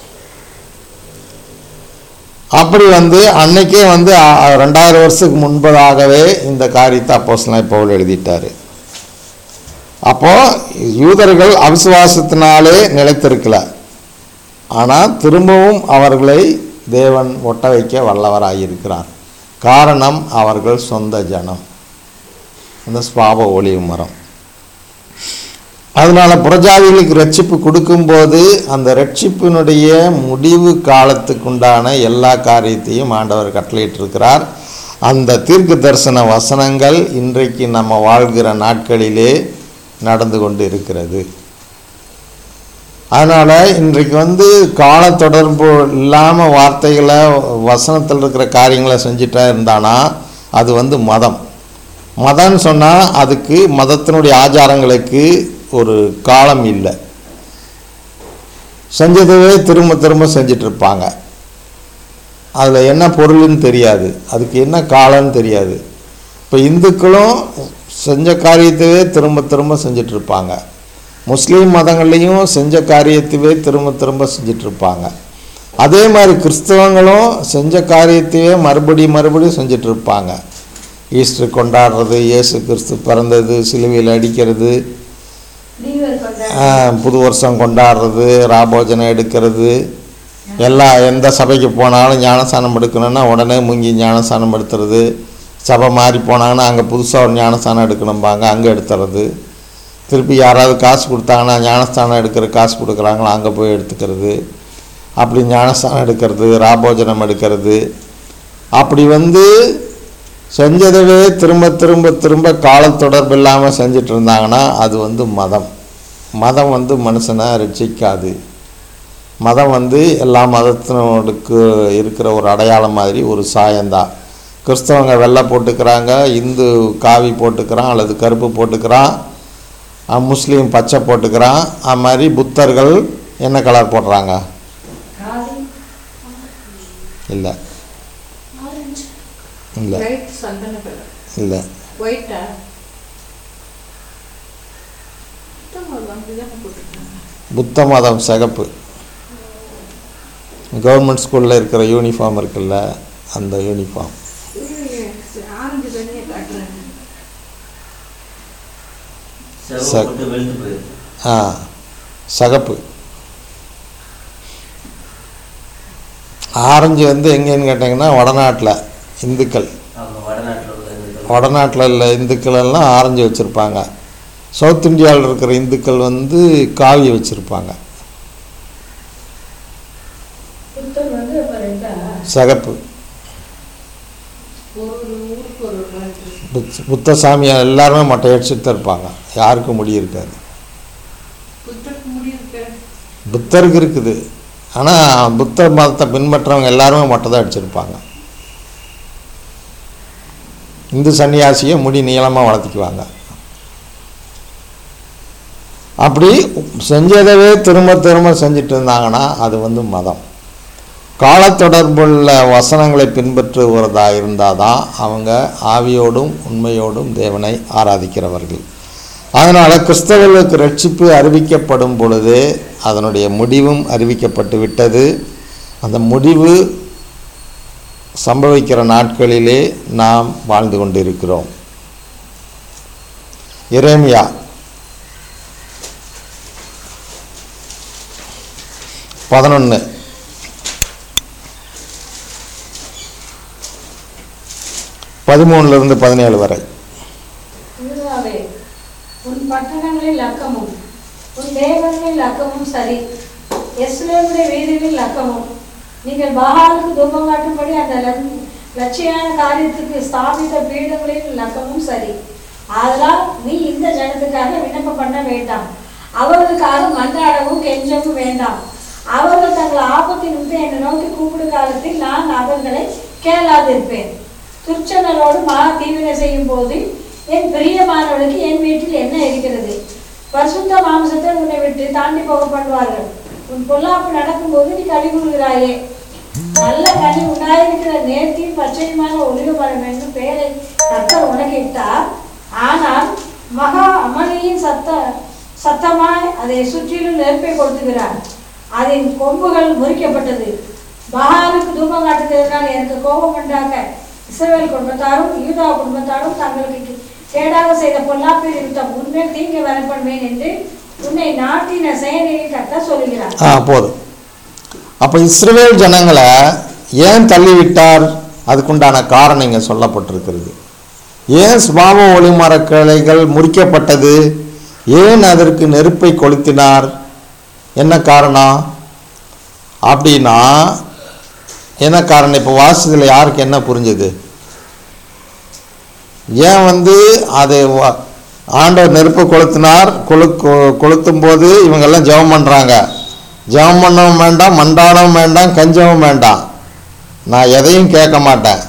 அப்படி வந்து அன்னைக்கே வந்து அ, அ, ரெண்டாயிரம் வருஷத்துக்கு முன்பதாகவே இந்த காரியத்தை அப்போஸ்தலனாகிய பவுல் எழுதிட்டாரு அப்போ யூதர்கள் அவிசுவாசத்தினாலே நிலைத்திருக்கல ஆனால் திரும்பவும் அவர்களை தேவன் ஒட்ட வைக்க வல்லவராயிருக்கிறார் காரணம் அவர்கள் சொந்த ஜனம் அந்த ஸ்வாப ஒளிவு மரம் அதனால புறஜாதிகளுக்கு ரட்சிப்பு கொடுக்கும்போது அந்த ரட்சிப்பினுடைய முடிவு காலத்துக்குண்டான எல்லா காரியத்தையும் ஆண்டவர் கட்டளையிட்டிருக்கிறார் அந்த தீர்க்க தரிசன வசனங்கள் இன்றைக்கு நம்ம வாழ்கிற நாட்களிலே நடந்து கொண்டு இருக்கிறது அதனால் இன்றைக்கு வந்து கால தொடர்பு இல்லாமல் வார்த்தைகளை வசனத்தில் இருக்கிற காரியங்களை செஞ்சுட்டா இருந்தானா அது வந்து மதம் மதம்னு சொன்னால் அதுக்கு மதத்தினுடைய ஆச்சாரங்களுக்கு ஒரு காலம் இல்லை செஞ்சதவே திரும்ப திரும்ப செஞ்சுட்டு இருப்பாங்க அதில் என்ன பொருள்னு தெரியாது அதுக்கு என்ன காலம்னு தெரியாது இப்போ இந்துக்களும் செஞ்ச காரியத்தையே திரும்ப திரும்ப செஞ்சுட்டு இருப்பாங்க முஸ்லீம் மதங்கள்லேயும் செஞ்ச காரியத்தையே திரும்ப திரும்ப செஞ்சுட்டு இருப்பாங்க அதே மாதிரி கிறிஸ்தவங்களும் செஞ்ச காரியத்தையே மறுபடியும் மறுபடியும் செஞ்சுட்டு இருப்பாங்க ஈஸ்டர் கொண்டாடுறது இயேசு கிறிஸ்து பிறந்தது சிலுவையில் அடிக்கிறது நீவர் கொண்டாடி ஆஹ், புது வருஷம் கொண்டாடுறது ராபோஜனம் எடுக்கிறது எல்லா எந்த சபைக்கு போனாலும் ஞானஸ்தானம் எடுக்கணும்னா உடனே முங்கி ஞானஸ்தானம் எடுத்துறது சபை மாறி போனாங்கன்னா அங்கே புதுசாக ஒரு ஞானஸ்தானம் எடுக்கணும்பாங்க அங்கே எடுத்துறது திருப்பி யாராவது காசு கொடுத்தாங்கன்னா ஞானஸ்தானம் எடுக்கிற காசு கொடுக்குறாங்களோ அங்கே போய் எடுத்துக்கிறது அப்படி ஞானஸ்தானம் எடுக்கிறது ராபோஜனம் எடுக்கிறது அப்படி வந்து செஞ்சதவே திரும்ப திரும்ப திரும்ப கால தொடர்பு இல்லாமல் செஞ்சுட்டு இருந்தாங்கன்னா அது வந்து மதம் மதம் வந்து மனுஷனை ரட்சிக்காது மதம் வந்து எல்லா மதத்தினோடுக்கு இருக்கிற ஒரு அடையாளம் மாதிரி ஒரு சாயம்தான் கிறிஸ்தவங்க வெள்ளை போட்டுக்கிறாங்க இந்து காவி போட்டுக்கிறான் அல்லது கருப்பு போட்டுக்கிறான் அஹ் முஸ்லீம் பச்சை போட்டுக்கிறான் அது மாதிரி புத்தர்கள் என்ன கலர் போடுறாங்க காவி இல்லை இல்லை லைட் சந்தன கலர் இல்லை ஒயிட்டா அப்படிதான் போட்டுருக்காங்க புத்த மதம் சிகப்பு கவர்மெண்ட் ஸ்கூலில் இருக்கிற யூனிஃபார்ம் இருக்குல்ல அந்த யூனிஃபார்ம் ஆரஞ்சு தண்ணியை காட்டுறாங்க செவப்பு போட்டு வெளுத்து போயிருக்கு ஆ சகப்பு ஆரஞ்சு வந்து எங்கேன்னு கேட்டிங்கன்னா வடநாட்டில் இந்துக்கள் அவங்க வடநாட்டில் உள்ள இந்துக்கள். வடநாட்டில் உள்ள இந்துக்கள் எல்லாம் ஆரஞ்சு வச்சுருப்பாங்க சவுத் இந்தியாவில் இருக்கிற இந்துக்கள் வந்து காவி வச்சுருப்பாங்க புத்தர் வந்து இப்போ ரெண்டா சிகப்பு ஒரு ஒரு ஊருக்கு ஒரு ஒரு மாதிரி dress. புத் புத்த சாமியை எல்லாருமே மொட்டை அடிச்சுட்டு தான் இருப்பாங்க யாருக்கும் முடி இருக்காது புத்தருக்கு முடி இருக்கு புத்தருக்கு இருக்குது ஆனால் புத்த மதத்தை பின்பற்றவங்க எல்லாருமே மொட்டை தான் அடிச்சிருப்பாங்க இந்து சன்னியாசியை முடி நீளமாக வளர்த்திக்குவாங்க அப்படி செஞ்சதவே திரும்ப திரும்ப செஞ்சுட்டு இருந்தாங்கன்னா அது வந்து மதம் காலத்தொடர்புள்ள வசனங்களை பின்பற்றுவதாக இருந்தால் தான் அவங்க ஆவியோடும் உண்மையோடும் தேவனை ஆராதிக்கிறவர்கள் அதனால் கிறிஸ்தவர்களுக்கு ரட்சிப்பு அறிவிக்கப்படும் பொழுது அதனுடைய முடிவும் அறிவிக்கப்பட்டு விட்டது அந்த முடிவு சம்பவிக்கிற நாட்களிலே நாம் வாழ்ந்து கொண்டிருக்கிறோம் எரேமியா பதினொன்று பதிமூணுலேருந்து பதினேழு வரை யூதாவே உன் பட்டணங்களில் லக்கமும் உன் தேவர்களில் லக்கமும் சரி எஸ்லேமுடைய வீதிகளில் லக்கமும் நீங்கள் பகாலுக்கு தூபம் காட்டும்படி அந்த லன்- லட்சியான காரியத்துக்கு ஸ்தாபித்த பீடங்களில் லக்கமும் சரி ஆதலால் நீ இந்த ஜனத்துக்காக விண்ணப்பம் பண்ண வேண்டாம் அவர்களுக்காக மன்றாடவும் கெஞ்சவும் வேண்டாம் அவர்கள் தங்கள் ஆபத்தின் நிமித்தம் என்னை நோக்கி கூப்பிடும் காலத்தில் நான் அவர்களை கேளாதிருப்பேன் துர்ச்சனரோடு மகா தீவினை செய்யும் போது என் பிரியமானவளுக்கு என் வீட்டில் என்ன இருக்கிறது பரிசுத்த மாம்சத்தை உன்னை விட்டு தாண்டி போக பண்ணுவார்கள் உன் பொல்லாப்பு நடக்கும்போது நீ கழி கூறுகிறாயே நல்ல கனி உண்டாயிருக்கிற நேர்த்தியும் பச்சையுமான ஒளிவு மரம் என்று பெயரை கர்த்தர் உனக்கு இட்டார் ஆனால் மகா அமளியின் சத்த சத்தமாய் அதை சுற்றிலும் நெருப்பை கொடுத்துகிறார் அதன் கொம்புகள் முறிக்கப்பட்டது பகாலுக்கு தூபம் காட்டுகிறதுனால் எனக்கு கோபம் உண்டாக இஸ்ரவேல் குடும்பத்தாரும் யூதா குடும்பத்தாரும் தங்களுக்கு கேடாக செய்த பொல்லாப்பை நிமித்தம் உன்மேல் தீங்கு வரப்படுவேன் என்று உன்னை நாட்டின செயலில் கத்த சொல்லுகிறார் ஆ போதும் அப்போ இஸ்ரவேல் ஜனங்களை ஏன் தள்ளிவிட்டார் அதுக்குண்டான காரணம் இங்கே சொல்லப்பட்டிருக்கிறது ஏன் சுபாவ ஒளிமர கிளைகள் முறிக்கப்பட்டது ஏன் அதற்கு நெருப்பை கொளுத்தினார் என்ன காரணம் அப்படின்னா என்ன காரணம் இப்போ வாசத்தில் யாருக்கு என்ன புரிஞ்சுது ஏன் வந்து அதை வ- ஆண்டவர் நெருப்பு கொளுத்தினார் கொளு கொ- கொளுத்தும் போது இவங்கெல்லாம் ஜெபம் பண்ணுறாங்க ஜெபம் பண்ணவும் வேண்டாம் மண்டாடவும் வேண்டாம் கஞ்சவும் வேண்டாம் நான் எதையும் கேட்க மாட்டேன்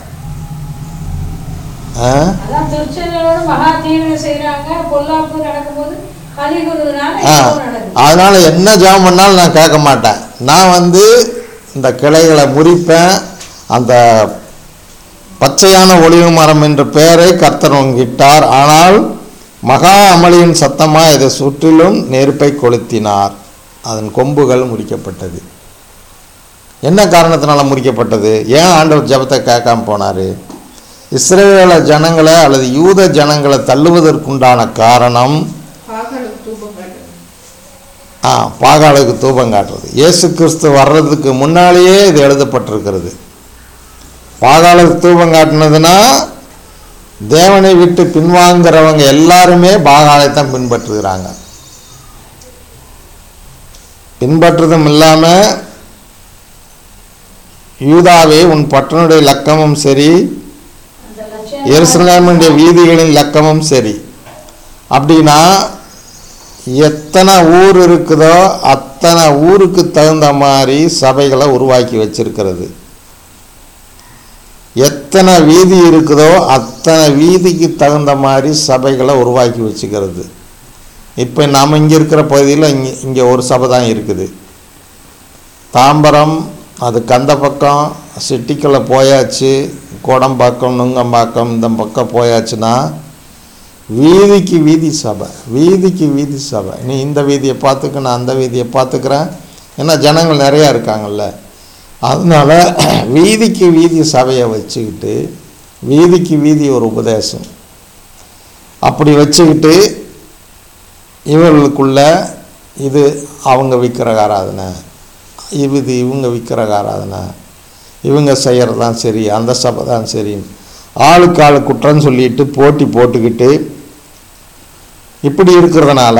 ஆ அதான் திருச்செந்தரோடு மகா தீவினை செய்யறாங்க பொல்லாப்பு நடக்கும்போது கலி குருதுனால ஆ இதுவும் நடக்குது அதனால் என்ன ஜெபம் பண்ணாலும் நான் கேட்க மாட்டேன் நான் வந்து இந்த கிளைகளை முறிப்பேன் அந்த பச்சையான ஒளிவு மரம் என்ற பெயரை கர்த்தர் உங்கிட்டார் ஆனால் மகா அமளியின் சத்தமாக இதை சுற்றிலும் நெருப்பை கொளுத்தினார் அதன் கொம்புகள் முறிக்கப்பட்டது என்ன காரணத்தினால முறிக்கப்பட்டது ஏன் ஆண்டவர் ஜெபத்தை கேட்காம போனார் இஸ்ரேல ஜனங்களை அல்லது யூத ஜனங்களை தள்ளுவதற்குண்டான காரணம் பாகாலுக்கு தூபம் காட்டுறது ஆ பாகாலுக்கு தூபம் காட்டுறது இயேசு கிறிஸ்து வர்றதுக்கு முன்னாலேயே இது எழுதப்பட்டிருக்கிறது பாகாலுக்கு தூபம் காட்டினதுன்னா தேவனை விட்டு பின்வாங்குறவங்க எல்லாருமே பாகாலை தான் பின்பற்றுகிறாங்க பின்பற்றுறதும் இல்லாமல் யூதாவே உன் பட்டனுடைய லக்கமும் சரி அந்த லட்சியம் எருசலேமுடைய வீதிகளின் லக்கமும் சரி அப்படின்னா எத்தனை ஊர் இருக்குதோ அத்தனை அத்தனை ஊருக்கு தகுந்த மாதிரி சபைகளை உருவாக்கி வச்சிருக்கிறது எத்தனை வீதி இருக்குதோ அத்தனை வீதிக்கு தகுந்த மாதிரி சபைகளை உருவாக்கி வச்சுக்கிறது இப்போ நாம் இங்கே இருக்கிற பகுதியில் இங்கே இங்கே ஒரு சபை தான் இருக்குது தாம்பரம் அது கந்த பக்கம் சிட்டிக்குள்ளே போயாச்சு கோடம்பாக்கம் நுங்கம்பாக்கம் இந்த பக்கம் போயாச்சுன்னா வீதிக்கு வீதி சபை வீதிக்கு வீதி சபை நீ இந்த வீதியை பார்த்துக்க நான் அந்த வீதியை பார்த்துக்கிறேன் ஏன்னா ஜனங்கள் நிறையா இருக்காங்கல்ல அதனால வீதிக்கு வீதி சபையை வச்சுக்கிட்டு வீதிக்கு வீதி ஒரு உபதேசம் அப்படி வச்சுக்கிட்டு இவர்களுக்குள்ள இது அவங்க விக்கிரக ஆராதனை இது இவங்க விக்கிரக ஆராதனை இவங்க செய்கிறது தான் சரி அந்த சபை தான் சரி ஆளுக்கு ஆளு குற்றம் சொல்லிட்டு போட்டி போட்டுக்கிட்டு இப்படி இருக்கிறதுனால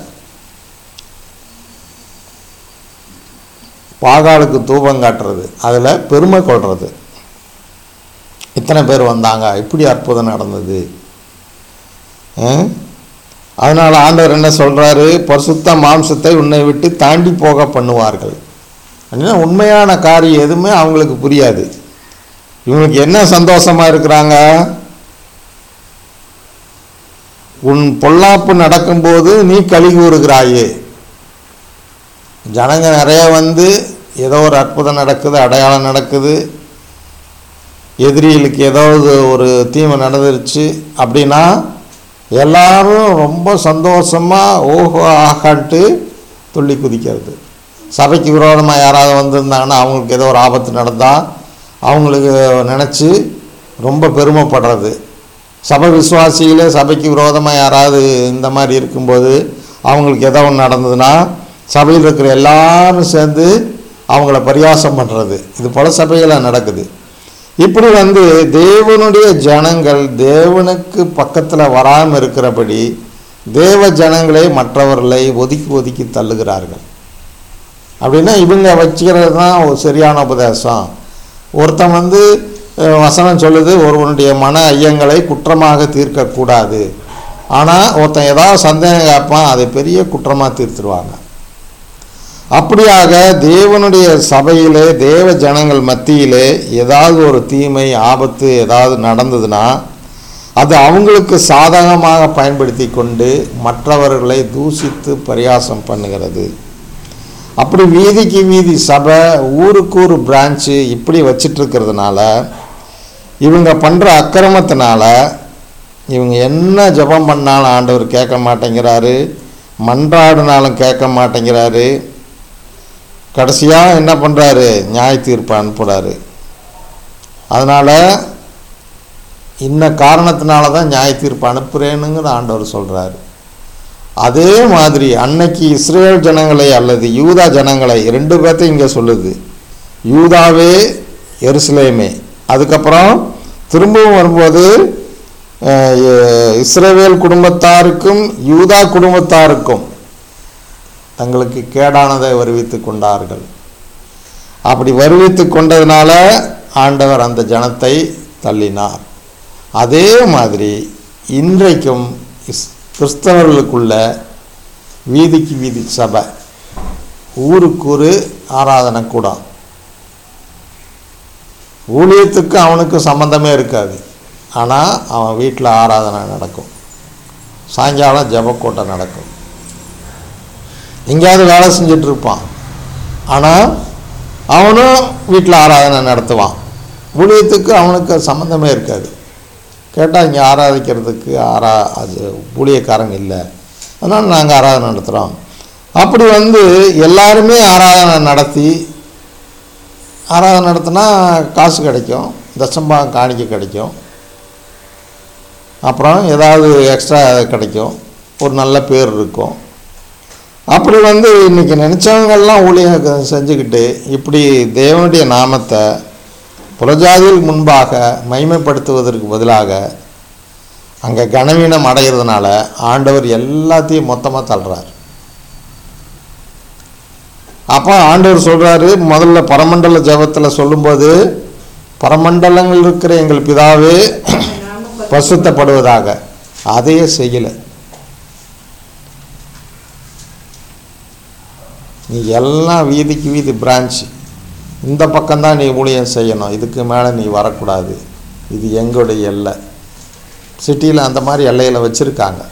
பாகாலுக்கு தூபம் காட்டுறது அதில் பெருமை கொள்வது இத்தனை பேர் வந்தாங்க இப்படி அற்புதம் நடந்தது அஹ்? அதனால் ஆண்டவர் என்ன சொல்கிறாரு பரிசுத்த மாம்சத்தை உன்னை விட்டு தாண்டி போக பண்ணுவார்கள் அப்படின்னா உண்மையான காரியம் எதுவுமே அவங்களுக்கு புரியாது இவங்களுக்கு என்ன சந்தோஷமாக இருக்கிறாங்க உன் பொல்லாப்பு நடக்கும்போது நீ களி கூறுகிறாயே ஜனங்க நிறைய வந்து ஏதோ ஒரு அற்புதம் நடக்குது அடையாளம் நடக்குது எதிரிகளுக்கு ஏதாவது ஒரு தீமை நடந்துருச்சு அப்படின்னா எல்லாரும் ரொம்ப சந்தோஷமாக ஓஹோ ஆகான்ட்டு துள்ளி குதிக்கிறது சபைக்கு விரோதமாக யாராவது வந்திருந்தாங்கன்னா அவங்களுக்கு ஏதோ ஒரு ஆபத்து நடந்தால் அவங்களுக்கு நினச்சி ரொம்ப பெருமைப்படுறது சபை விசுவாசிகளே சபைக்கு விரோதமாக யாராவது இந்த மாதிரி இருக்கும்போது அவங்களுக்கு ஏதோ ஒன்று நடந்ததுன்னா சபையில் இருக்கிற எல்லாரும் சேர்ந்து அவங்கள பரியாசம் பண்ணுறது இது பல சபைகளில் நடக்குது இப்படி வந்து தேவனுடைய ஜனங்கள் தேவனுக்கு பக்கத்தில் வராமல் இருக்கிறபடி தேவ ஜனங்களே மற்றவர்களை ஒதுக்கி ஒதுக்கி தள்ளுகிறார்கள் அப்படின்னா இவங்க வச்சுக்கிறது தான் ஒரு சரியான உபதேசம் ஒருத்தன் வந்து அஹ், வசனம் சொல்லுது ஒருவனுடைய மன ஐயங்களை குற்றமாக தீர்க்கக்கூடாது ஆனால் ஒருத்தன் ஏதாவது சந்தேகம் கேட்பான் அதை பெரிய குற்றமாக தீர்த்துருவாங்க அப்படியாக தேவனுடைய சபையிலே தேவ ஜனங்கள் மத்தியிலே ஏதாவது ஒரு தீமை ஆபத்து ஏதாவது நடந்ததுன்னா அது அவங்களுக்கு சாதகமாக பயன்படுத்தி கொண்டு மற்றவர்களை தூசித்து பரியாசம் பண்ணுகிறது அப்படி வீதிக்கு வீதி சபை ஊருக்கு ஒரு பிரான்ச்சு இப்படி வச்சிட்டு இருக்கிறதுனால இவங்க பண்ணுற அக்கிரமத்தினால இவங்க என்ன ஜெபம் பண்ணாலும் ஆண்டவர் கேட்க மாட்டேங்கிறாரு மன்றாடினாலும் கேட்க மாட்டேங்கிறாரு கடைசியாக என்ன பண்ணுறாரு நியாய தீர்ப்பு அனுப்புகிறாரு அதனால் இன்ன காரணத்தினால தான் நியாய தீர்ப்பு அனுப்புகிறேனுங்கிற ஆண்டவர் சொல்கிறாரு அதே மாதிரி அன்னைக்கு இஸ்ரேல் ஜனங்களை அல்லது யூதா ஜனங்களை ரெண்டு பேர்த்தையும் இங்கே சொல்லுது யூதாவே எருசலேமே அதுக்கப்புறம் திரும்பவும் வரும்போது அஹ், எ- இஸ்ரவேல் குடும்பத்தாருக்கும் யூதா குடும்பத்தாருக்கும் தங்களுக்கு கேடானதை வருவித்து கொண்டார்கள் அப்படி வருவித்து கொண்டதுனால ஆண்டவர் அந்த ஜனத்தை தள்ளினார் அதே மாதிரி இன்றைக்கும் இஸ் கிறிஸ்தவர்களுக்குள்ள வீதிக்கு வீதி சபை ஊருக்கு ஒரு ஆராதனை கூடம் ஊழியத்துக்கு அவனுக்கு சம்மந்தமே இருக்காது ஆனால் அவன் வீட்டில் ஆராதனை நடக்கும் சாயங்காலம் ஜெபக்கூட்டம் நடக்கும் எங்கேயாவது வேலை செஞ்சுட்டு இருப்பான் ஆனால் அவனும் வீட்டில் ஆராதனை நடத்துவான் ஊழியத்துக்கு அவனுக்கு சம்மந்தமே இருக்காது கேட்டால் இங்கே ஆராதிக்கிறதுக்கு ஆரா அது ஊழியக்காரங்க இல்லை அதனால் நாங்கள் ஆராதனை நடத்துகிறோம் அப்படி வந்து எல்லாருமே ஆராதனை நடத்தி ஆராதனை நடத்தினா காசு கிடைக்கும் தசம்பாகம் காணிக்கை கிடைக்கும் அப்புறம் ஏதாவது எக்ஸ்ட்ரா கிடைக்கும் ஒரு நல்ல பேர் இருக்கும் அப்படி வந்து இன்றைக்கி நினச்சவங்கெல்லாம் ஊழியம் செஞ்சுக்கிட்டு இப்படி தேவனுடைய நாமத்தை புறஜாதியில் முன்பாக மைமைப்படுத்துவதற்கு பதிலாக அங்கே கனவீனம் அடைகிறதுனால ஆண்டவர் எல்லாத்தையும் மொத்தமாக தள்ளுறார் அப்போ ஆண்டவர் சொல்கிறாரு முதல்ல பரமண்டல ஜெபத்தில் சொல்லும்போது பரமண்டலங்கள் இருக்கிற எங்கள் பிதாவே நாம பசுத்தப்படுவதாக அதையே செய்யலை நீ எல்லாம் வீதிக்கு வீதி பிரான்ச் இந்த பக்கம்தான் நீ ஊழியம் செய்யணும் இதுக்கு மேலே நீ வரக்கூடாது இது எங்களுடைய எல்லை சிட்டியில் அந்த மாதிரி எல்லையில் வச்சுருக்காங்க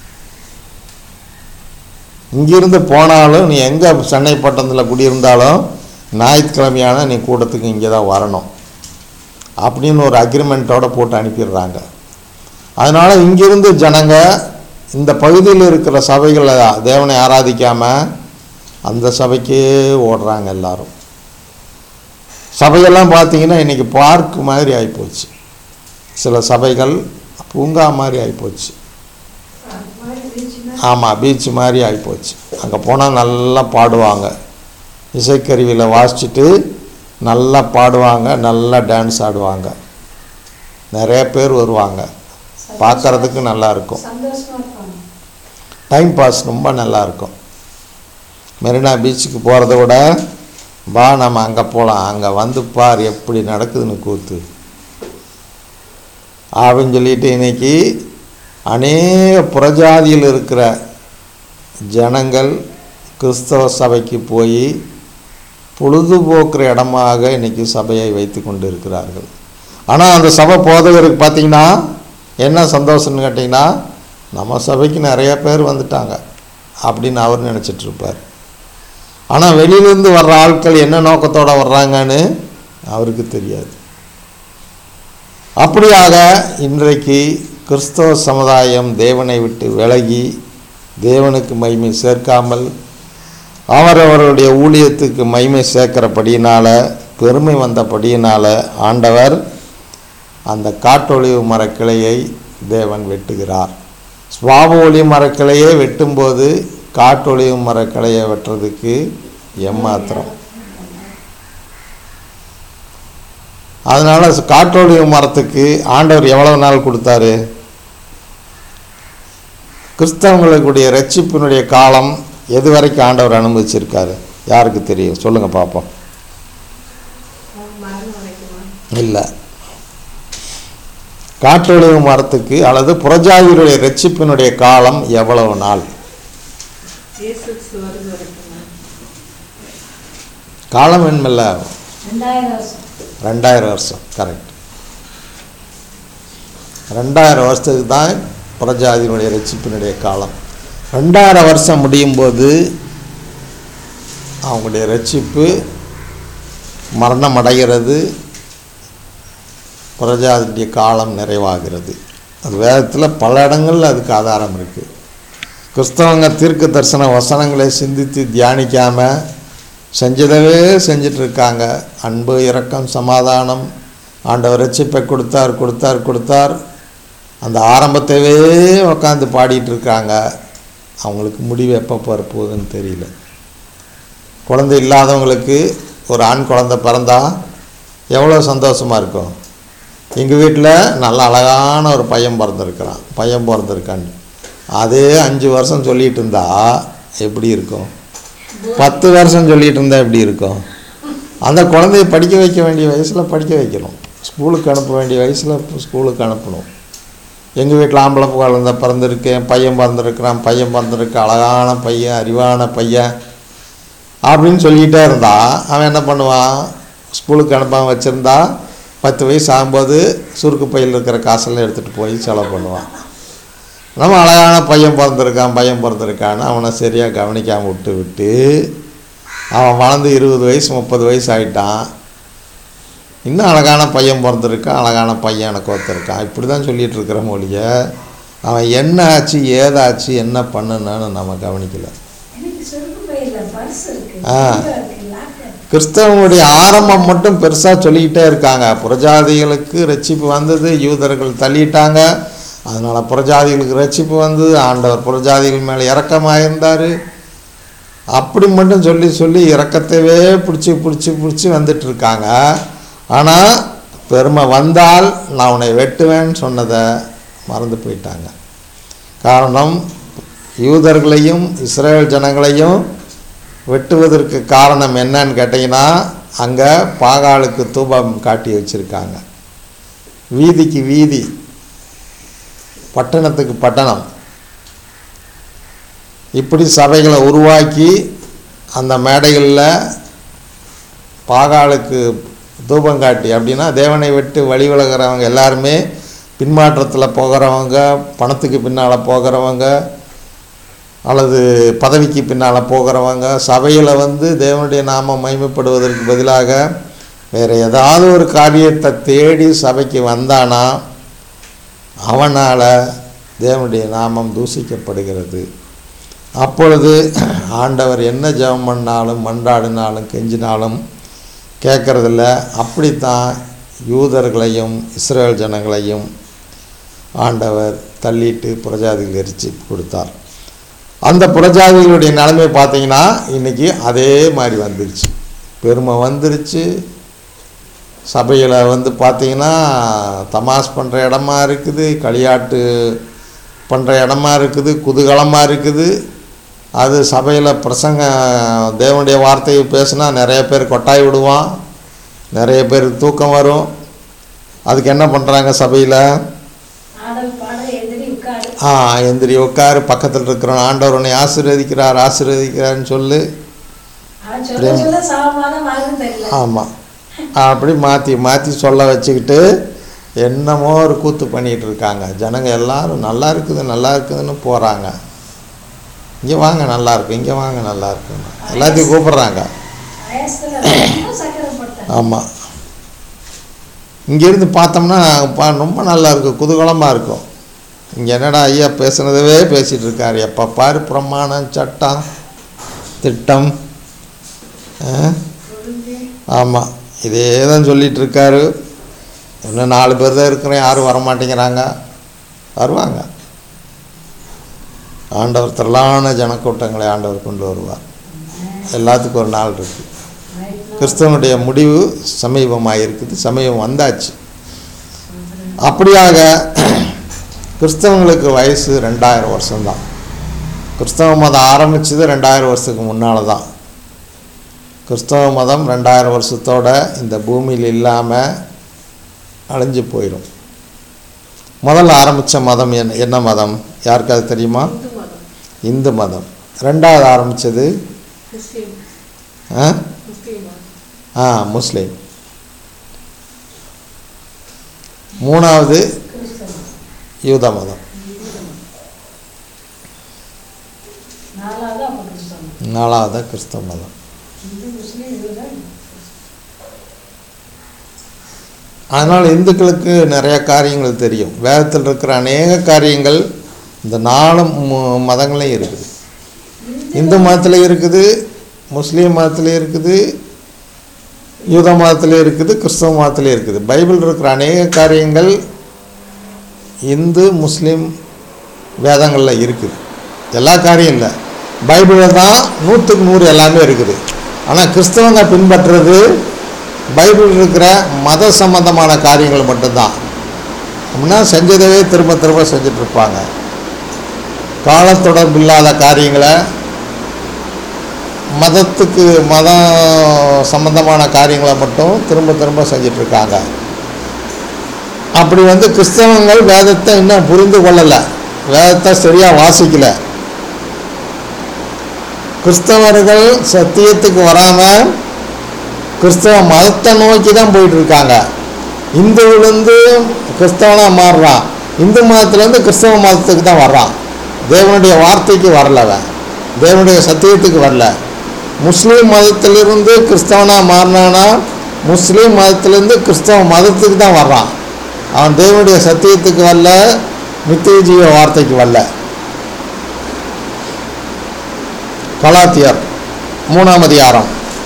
இங்கிருந்து போனாலும் நீ எங்கே சென்னை பட்டணத்தில் குடியிருந்தாலும் ஞாயிற்றுக்கிழமையான நீ கூட்டத்துக்கு இங்கே தான் வரணும் அப்படின்னு ஒரு அக்ரிமெண்ட்டோட போட்டு அனுப்பிடுறாங்க அதனால் இங்கிருந்து ஜனங்க இந்த பகுதியில் இருக்கிற சபைகளை தேவனை ஆராதிக்காமல் அந்த சபைக்கே ஓடுறாங்க எல்லாரும் சபையெல்லாம் பார்த்தீங்கன்னா இன்றைக்கி பார்க் மாதிரி ஆகிப்போச்சு சில சபைகள் பூங்கா மாதிரி ஆகிப்போச்சு ஆமாம் பீச் மாதிரி ஆகிப்போச்சு அங்கே போனால் நல்லா பாடுவாங்க இசைக்கருவியில் வாசிச்சுட்டு நல்லா பாடுவாங்க நல்லா டான்ஸ் ஆடுவாங்க நிறைய பேர் வருவாங்க பார்க்கறதுக்கு நல்லா இருக்கும் சந்தோஷமா இருப்பாங்க டைம் பாஸ் ரொம்ப நல்லா இருக்கும் மெரினா பீச்சுக்கு போகிறத விட வா நம்ம அங்கே போகலாம் அங்கே வந்து பார் எப்படி நடக்குதுன்னு கூத்து அப்படின்னு சொல்லிட்டு இன்னைக்கு அநேக புறஜாதியில் இருக்கிற ஜனங்கள் கிறிஸ்தவ சபைக்கு போய் பொழுதுபோக்குற இடமாக இன்னைக்கு சபையை வைத்து கொண்டு இருக்கிறார்கள் ஆனால் அந்த சபை போதகருக்கு பார்த்தீங்கன்னா என்ன சந்தோஷம்னு கேட்டிங்கன்னா நம்ம சபைக்கு நிறைய பேர் வந்துட்டாங்க அப்படின்னு அவர் நினச்சிட்டு இருப்பார் ஆனால் வெளியிலேருந்து வர்ற ஆட்கள் என்ன நோக்கத்தோடு வர்றாங்கன்னு அவருக்கு தெரியாது அப்படியாக இன்றைக்கு கிறிஸ்தவ சமுதாயம் தேவனை விட்டு விலகி தேவனுக்கு மகிமை சேர்க்காமல் அவரவருடைய ஊழியத்துக்கு மகிமை சேர்க்கிறபடியினால பெருமை வந்தபடியினால ஆண்டவர் அந்த காட்டொளிவு மரக்கிளையை தேவன் வெட்டுகிறார் சுவாப ஒளி மரக்கிளையே வெட்டும்போது காட்டொளிவு மரக்கிளையை வெட்டுறதுக்கு எம்மாத்திரம் அதனால் காற்றொளிவு மரத்துக்கு ஆண்டவர் எவ்வளவு நாள் கொடுத்தாரு கிறிஸ்தவங்களுக்குடைய ரட்சிப்பினுடைய காலம் எது வரைக்கும் ஆண்டவர் அனுமதிச்சிருக்காரு யாருக்கு தெரியும் சொல்லுங்கள் பார்ப்போம் மரணம் வரைக்குமா இல்லை காற்றொளிவு மரத்துக்கு அல்லது புறஜாதிகளுடைய ரட்சிப்பினுடைய காலம் எவ்வளவு நாள் இயேசு கிறிஸ்து வருது வரைக்குமா காலம் என்னமில்ல ரெண்டாயிரம் வருஷம் ரெண்டாயிரம் வருஷம் கரெக்ட் ரெண்டாயிரம் வருஷத்துக்கு தான் புறஜாதியினுடைய ரட்சிப்பினுடைய காலம் ரெண்டாயிரம் வருஷம் முடியும் போது அவங்களுடைய ரட்சிப்பு மரணம் அடைகிறது புறஜாதியுடைய காலம் நிறைவாகிறது அது வேதத்தில் பல இடங்கள்ல அதுக்கு ஆதாரம் இருக்குது கிறிஸ்தவங்க தீர்க்க தரிசன வசனங்களை சிந்தித்து தியானிக்காமல் செஞ்சதவே செஞ்சிட்டு இருக்காங்க அன்பு இரக்கம் சமாதானம் ஆண்டவர் ரட்சிப்பை கொடுத்தார் கொடுத்தார் கொடுத்தார் அந்த ஆரம்பத்தைவே உட்காந்து பாடிட்டு இருக்காங்க அவங்களுக்கு முடிவு எப்போ போகுதுன்னு தெரியல குழந்தை இல்லாதவங்களுக்கு ஒரு ஆண் குழந்தை பிறந்தா எவ்வளோ சந்தோஷமாக இருக்கும் எங்கள் வீட்டில் நல்ல அழகான ஒரு பையன் பிறந்திருக்கிறான் பையன் பிறந்திருக்கான்னு அதே அஞ்சு வருஷம் சொல்லிட்டு இருந்தா எப்படி இருக்கும் பத்து வருஷம் சொல்லிட்டு இருந்தா எப்படி இருக்கும் அந்த குழந்தைய படிக்க வைக்க வேண்டிய வயசில் படிக்க வைக்கணும் ஸ்கூலுக்கு அனுப்ப வேண்டிய வயசில் ஸ்கூலுக்கு அனுப்பணும் எங்கள் வீட்டில் ஆம்பளை குழந்தை பிறந்திருக்கேன் பையன் பிறந்திருக்கிறான் பையன் பிறந்திருக்கு அழகான பையன் அறிவான பையன் அப்படின்னு சொல்லிக்கிட்டே இருந்தா அவன் என்ன பண்ணுவான் ஸ்கூலுக்கு அனுப்பாமல் வச்சுருந்தா பத்து வயசு ஆகும்போது சுருக்கு பையில் இருக்கிற காசெல்லாம் எடுத்துகிட்டு போய் செலவு பண்ணுவான் நம்ம அழகான பையன் பிறந்திருக்கான் பையன் பிறந்திருக்கான்னு அவனை சரியாக கவனிக்காமல் விட்டு விட்டு அவன் வளர்ந்து இருபது வயசு முப்பது வயசு ஆயிட்டான் இன்னும் அழகான பையன் பிறந்திருக்கான் அழகான பையன் எனக்கு ஒருத்தருக்கான் இப்படி தான் சொல்லிகிட்டு இருக்கிற மொழிய அவன் என்ன ஆச்சு ஏதாச்சு என்ன பண்ணுனான்னு நம்ம கவனிக்கல எனக்கு சொருக்கு பையில பர்ஸ் இருக்கு ஆ. பீரோ இருக்கு லாக்கர் கிறிஸ்தவனுடைய ஆரம்பம் மட்டும் பெருசாக சொல்லிக்கிட்டே இருக்காங்க புறஜாதிகளுக்கு ரட்சிப்பு வந்தது யூதர்கள் தள்ளிட்டாங்க அதனால் புறஜாதிகளுக்கு ரட்சிப்பு வந்தது ஆண்டவர் புறஜாதிகள் மேலே இரக்கமாக இருந்தார் அப்படி மட்டும் சொல்லி சொல்லி இரக்கத்தையே பிடிச்சி பிடிச்சி பிடிச்சி வந்துட்டு இருக்காங்க ஆனால் பெருமை வந்தால் நான் உன்னை வெட்டுவேன்னு சொன்னதை மறந்து போயிட்டாங்க காரணம் யூதர்களையும் இஸ்ரேல் ஜனங்களையும் வெட்டுவதற்கு காரணம் என்னன்னு கேட்டிங்கன்னா அங்கே பாகாலுக்கு தூபம் காட்டி வச்சுருக்காங்க வீதிக்கு வீதி பட்டணத்துக்கு பட்டணம் இப்படி சபைகளை உருவாக்கி அந்த மேடைகளில் பாகாலுக்கு தூபம் காட்டி அப்படின்னா தேவனை விட்டு வழி விலகிறவங்க எல்லாருமே பின்மாற்றத்தில் போகிறவங்க பணத்துக்கு பின்னால் போகிறவங்க அல்லது பதவிக்கு பின்னால் போகிறவங்க சபையில் வந்து தேவனுடைய நாமம் மகிமைப்படுவதற்கு பதிலாக வேறு ஏதாவது ஒரு காரியத்தை தேடி சபைக்கு வந்தானா அவனால் தேவனுடைய நாமம் தூசிக்கப்படுகிறது அப்பொழுது ஆண்டவர் என்ன ஜெபம் பண்ணாலும் மன்றாடினாலும் கெஞ்சினாலும் கேட்கறதில்ல அப்படித்தான் யூதர்களையும் இஸ்ரேல் ஜனங்களையும் ஆண்டவர் தள்ளிட்டு புறஜாதிகள் எரிச்சு கொடுத்தார் அந்த புறஜாதிகளுடைய நிலைமை பார்த்தீங்கன்னா இன்றைக்கி அதே மாதிரி வந்துருச்சு பெருமை வந்துருச்சு சபையில் வந்து பார்த்தீங்கன்னா தமாஸ் பண்ணுற இடமா இருக்குது களியாட்டு பண்ணுற இடமா இருக்குது குதூகலமாக இருக்குது அது சபையில் பிரசங்க தேவனுடைய வார்த்தையை பேசுனா நிறைய பேர் கொட்டாய் விடுவான் நிறைய பேருக்கு தூக்கம் வரும் அதுக்கு என்ன பண்ணுறாங்க சபையில் ஆடல் பாடல் எந்திரி உட்காரு ஆ எந்திரி உட்காரு பக்கத்தில் இருக்கிறவன் ஆண்டவர் உன்னை ஆசீர்வதிக்கிறார் ஆசீர்வதிக்கிறார்னு சொல்லு அவன் சொல்ல சொல்ல சாபமாதான் மாறும் தெரியல ஆமாம் அப்படி மாற்றி மாற்றி சொல்ல வச்சுக்கிட்டு என்னமோ ஒரு கூத்து பண்ணிகிட்டு இருக்காங்க ஜனங்க எல்லாரும் நல்லா இருக்குது நல்லா இருக்குதுன்னு போகிறாங்க இங்கே வாங்க நல்லா இருக்கு இங்கே வாங்க நல்லா இருக்குன்னு எல்லாத்தையும் கூப்பிட்றாங்க வயசுல ரொம்ப சக்கரை போட்டேன் ஆமாம் இங்கேருந்து பார்த்தோம்னா பா ரொம்ப நல்லா இருக்கும் குதூகலமாக இருக்கும் இங்கே என்னடா ஐயா பேசுனதவே பேசிகிட்டு இருக்காரு எப்போ பாரு பிரமாணம் சட்டம் திட்டம் ஆமாம் இதே தான் சொல்லிகிட்டு இருக்காரு இன்னும் நாலு பேர் தான் இருக்கிறேன் யாரும் வரமாட்டேங்கிறாங்க வருவாங்க ஆண்டவர் திரளான ஜனக்கூட்டங்களை ஆண்டவர் கொண்டு வருவார் எல்லாத்துக்கும் ஒரு நாள் இருக்குது கிறிஸ்தவனுடைய முடிவு சமீபமாக இருக்குது சமீபம் வந்தாச்சு அப்படியாக கிறிஸ்தவங்களுக்கு வயசு ரெண்டாயிரம் வருஷம்தான் கிறிஸ்தவ மதம் ஆரம்பித்தது ரெண்டாயிரம் வருஷத்துக்கு முன்னால் தான் கிறிஸ்தவ மதம் ரெண்டாயிரம் வருஷத்தோட இந்த பூமியில் இல்லாமல் அழிஞ்சு போயிடும் முதல்ல ஆரம்பித்த மதம் என்ன என்ன மதம் யாருக்காவது தெரியுமா இந்து மதம் இந்து மதம் ரெண்டாவது ஆரம்பித்தது கிறிஸ்டின் ஆ முஸ்லீம் மதம் ஆ முஸ்லீம் மூணாவது யூத மதம் நாலாவது அப்ப கிறிஸ்தவம் நாலாவது கிறிஸ்தவ மதம் இந்து முஸ்லீம் இதுதான் அதனால் இந்துக்களுக்கு நிறைய காரியங்கள் தெரியும் வேதத்தில் இருக்கிற அநேக காரியங்கள் இந்த நாலு மு- மதங்களையும் இருக்குது இந்து மதத்தில் இருக்குது முஸ்லீம் மதத்தில் இருக்குது யூத மதத்தில் இருக்குது கிறிஸ்தவ மதத்தில் இருக்குது பைபிள் இருக்கிற அநேக காரியங்கள் இந்து முஸ்லீம் வேதங்களில் இருக்குது எல்லா காரியம் இல்லை பைபிளில் தான் நூற்றுக்கு நூறு எல்லாமே இருக்குது ஆனால் கிறிஸ்தவங்க பின்பற்றுறது பைபிள் இருக்கிற மத சம்பந்தமான காரியங்கள் மட்டும்தான் அப்படின்னா செஞ்சதவே திரும்ப திரும்ப செஞ்சுட்டு இருப்பாங்க காலத்தொடர்பு இல்லாத காரியங்களை மதத்துக்கு மதம் சம்பந்தமான காரியங்களை மட்டும் திரும்ப திரும்ப செஞ்சுட்டு இருக்காங்க அப்படி வந்து கிறிஸ்தவங்கள் வேதத்தை இன்னும் புரிந்து கொள்ளலை வேதத்தை சரியாக வாசிக்கலை கிறிஸ்தவர்கள் சத்தியத்துக்கு வராமல் கிறிஸ்தவ மதத்தை நோக்கி தான் போயிட்டு இருக்காங்க இந்துவிலேருந்து கிறிஸ்தவனாக மாறுறான் இந்து மதத்துலேருந்து கிறிஸ்தவ மதத்துக்கு தான் வர்றான் தேவனுடைய வார்த்தைக்கு வரல அவன் தேவனுடைய சத்தியத்துக்கு வரல முஸ்லீம் மதத்திலிருந்து கிறிஸ்தவனாக மாறினானா முஸ்லீம் மதத்திலேருந்து கிறிஸ்தவ மதத்துக்கு தான் வர்றான் அவன் தேவனுடைய சத்தியத்துக்கு வரல நித்திய ஜீவ வார்த்தைக்கு வரல கலாத்தியர் மூணாம் அதிகாரம்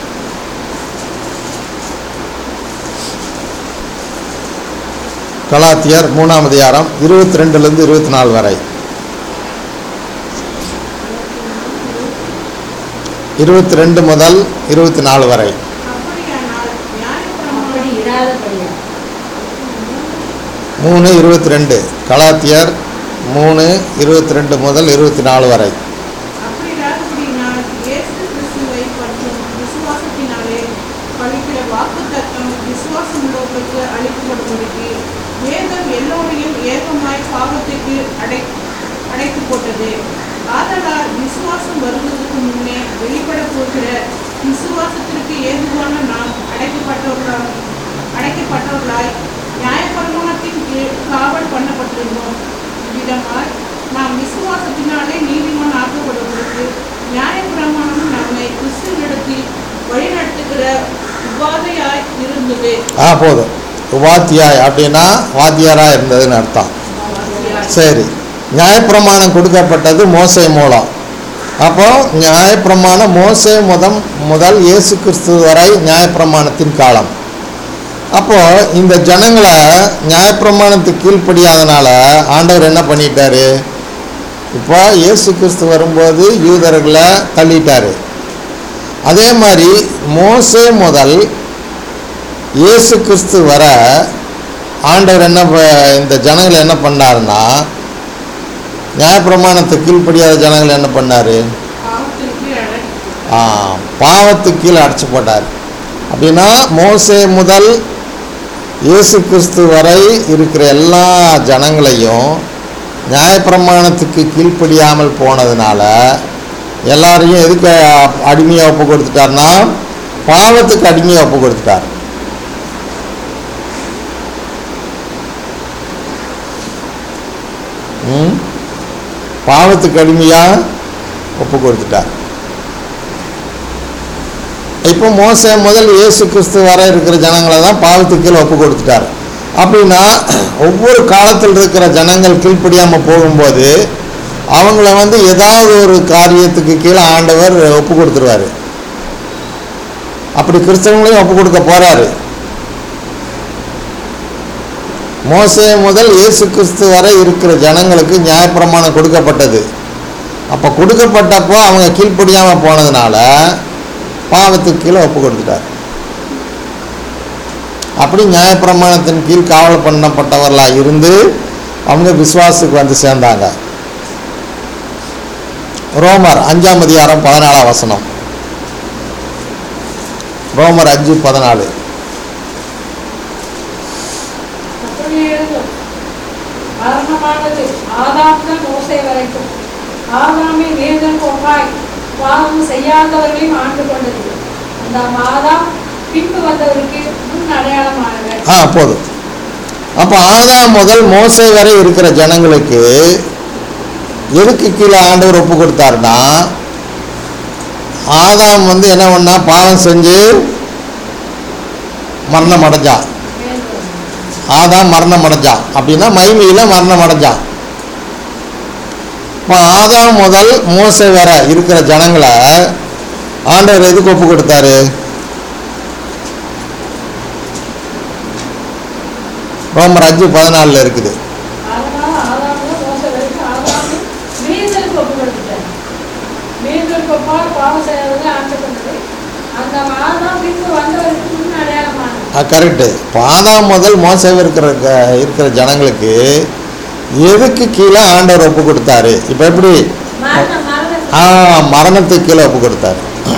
கலாத்தியர் மூணாம் அதிகாரம் இருபத்தி ரெண்டுலேருந்து இருபத்தி நாலு வரை இருபத்தி ரெண்டு முதல் இருபத்தி நாலு வரை அப்படியானால் நியாயப்பிரமாணம் அப்படி இராதபடியா மூணு இருபத்தி ரெண்டு கலாத்தியர் மூணு இருபத்தி ரெண்டு முதல் இருபத்தி நாலு வரை அப்படி இராதபடியினால் இயேசு கிறிஸ்துவை பற்றும் விசுவாசத்தினாலே பலிக்கிற வாக்குத்தத்தம் விசுவாசமுள்ளவர்களுக்கு அளிக்கப்படும்படிக்கு வேதம் எல்லோரையும் ஏகமாய் பாவத்துக்கு அடை அடைத்து போட்டது ஆதலால் விசுவாசம் வருவதற்கு முன்னே வெளிப்பட கொடுக்கிற விசுவாசத்திற்கு ஏதுவான நாம் அடைக்கப்பட்டவர்களாய் அடைக்கப்பட்டவர்களாய் நியாயப்பிரமாணத்தின் கீழ் காவல் பண்ணப்பட்டிருந்தோம் இவ்விதமாய் நாம் விசுவாசத்தினாலே நீதிமான் ஆக்கப்படுவதற்கு நியாயப்பிரமாணம் நம்மை கிறிஸ்துவிடத்தில் வழிநடத்துகிற உபாதையாய் இருந்தது ஆ போதும் வாத்தியாய் அப்படின்னா வாத்தியாராக இருந்ததுன்னு அர்த்தம் சரி நியாயப்பிரமாணம் கொடுக்கப்பட்டது மோசை மூலம் அப்போ நியாயப்பிரமாணம் மோசே முதம் முதல் இயேசு கிறிஸ்து வரை நியாயப்பிரமாணத்தின் காலம் அப்போ இந்த ஜனங்களை நியாயப்பிரமாணத்துக்கு கீழ்ப்படியாதனால ஆண்டவர் என்ன பண்ணிட்டாரு இப்போ இயேசு கிறிஸ்து வரும்போது யூதர்களை தள்ளிட்டாரு அதே மாதிரி மோசே முதல் இயேசு கிறிஸ்து வர ஆண்டவர் என்ன ப- இந்த ஜனங்களை என்ன பண்ணாருன்னா நியாயப்பிரமாணத்துக்கு கீழ்ப்படியாத ஜனங்களை என்ன பண்ணாரு பாவத்திற்கு அடை ஆ, பாவத்துக்கு கீழே அடைச்சு போட்டார் அப்படின்னா மோசே முதல் இயேசு கிறிஸ்து வரை இருக்கிற எல்லா ஜனங்களையும் நியாயப்பிரமாணத்துக்கு கீழ்ப்படியாமல் போனதுனால எல்லாரையும் எதுக்கு அடிமையாக ஒப்பு கொடுத்துட்டார்னா பாவத்துக்கு அடிமையாக ஒப்பு கொடுத்துட்டார் ம் பாவத்துக்கு அடிமையாக ஒப்பு கொடுத்துட்டார் இப்போ மோசே முதல் இயேசு கிறிஸ்து வர இருக்கிற ஜனங்களை தான் பாவத்துக்கு கீழே ஒப்பு கொடுத்துட்டார் அப்படின்னா ஒவ்வொரு காலத்தில் இருக்கிற ஜனங்கள் கீழ்ப்படியாமல் போகும்போது அவங்கள வந்து ஏதாவது ஒரு காரியத்துக்கு கீழே ஆண்டவர் ஒப்பு கொடுத்துருவாரு அப்படி கிறிஸ்தவங்களையும் ஒப்பு கொடுக்க போறாரு மோசே முதல் இயேசு கிறிஸ்து வரை இருக்கிற ஜனங்களுக்கு நியாயப்பிரமாணம் கொடுக்கப்பட்டது அப்போ கொடுக்கப்பட்டப்போ அவங்க கீழ்ப்படியாமல் போனதுனால பாவத்துக்கு கீழே ஒப்பு கொடுத்துட்டார் அப்படி நியாயப்பிரமாணத்தின் கீழ் காவல் பண்ணப்பட்டவர்களாக இருந்து அவங்க விசுவாசுக்கு வந்து சேர்ந்தாங்க ரோமர் அஞ்சாம் அதிகாரம் பதினாலாம் வசனம் ரோமர் அஞ்சு பதினாலு அப்படியே இருந்தும் மரணமானது ஆதாம் முதல் மோசே வரைக்கும் ஆதாமை மீறுதல் கொன்றாய் பாவம் செய்யாதவர்களையும் ஆண்டு கொண்டது அந்த ஆதாம் பின்பு வந்தவருக்கு முன் அடையாளமானவர் ஆ போதும் அப்போ ஆதாம் முதல் மோசே வரை இருக்கிற ஜனங்களுக்கு எதுக்கு கீழே ஆண்டவர் ஒப்பு கொடுத்தாருன்னா ஆதாம் வந்து என்ன பண்ணா பாவம் செஞ்சு மரணம் அடைஞ்சான் ஆதாம் மரணம் அடைஞ்சான் அப்படின்னா மைமையில் மரணம் அடைஞ்சான் இப்போ ஆதாம் முதல் மோசே வர இருக்கிற ஜனங்களை ஆண்டவர் எதுக்கு ஒப்பு கொடுத்தாரு ரோமர் அஞ்சு பதினாலில் இருக்குது அதனால ஆதாம் முதல் மோசே வரைக்கும் ஆதாமை மீறுதலுக்கு ஒப்பு கொடுத்துட்டார் மீறுதலுக்கு ஒப்பால் பாவம் செய்யறவங்க ஆண்டு கொண்டது அந்த ஆதாம் பின்பு வந்தவருக்கு முன் அடையாளமானவர் கரெக்டு பாதாம் முதல் மோசம் இருக்கிற க- இருக்கிற ஜனங்களுக்கு எதுக்கு கீழே ஆண்டவர் ஒப்பு கொடுத்தாரு இப்போ எப்படி மரண மரண ஆ மரணத்துக்கு கீழே ஒப்பு கொடுத்தாரு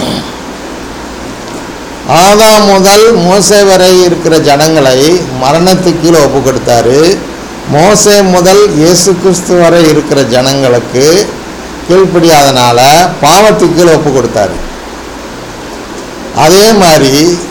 ஆதாம் முதல் மோசே வரை இருக்கிற ஜனங்களை மரணத்துக்கு கீழே ஒப்பு கொடுத்தாரு மோசே முதல் இயேசு கிறிஸ்து வரை இருக்கிற ஜனங்களுக்கு கீழ்ப்படியாதனால பாவத்துக்கு கீழே ஒப்பு கொடுத்தாரு அதே மாதிரி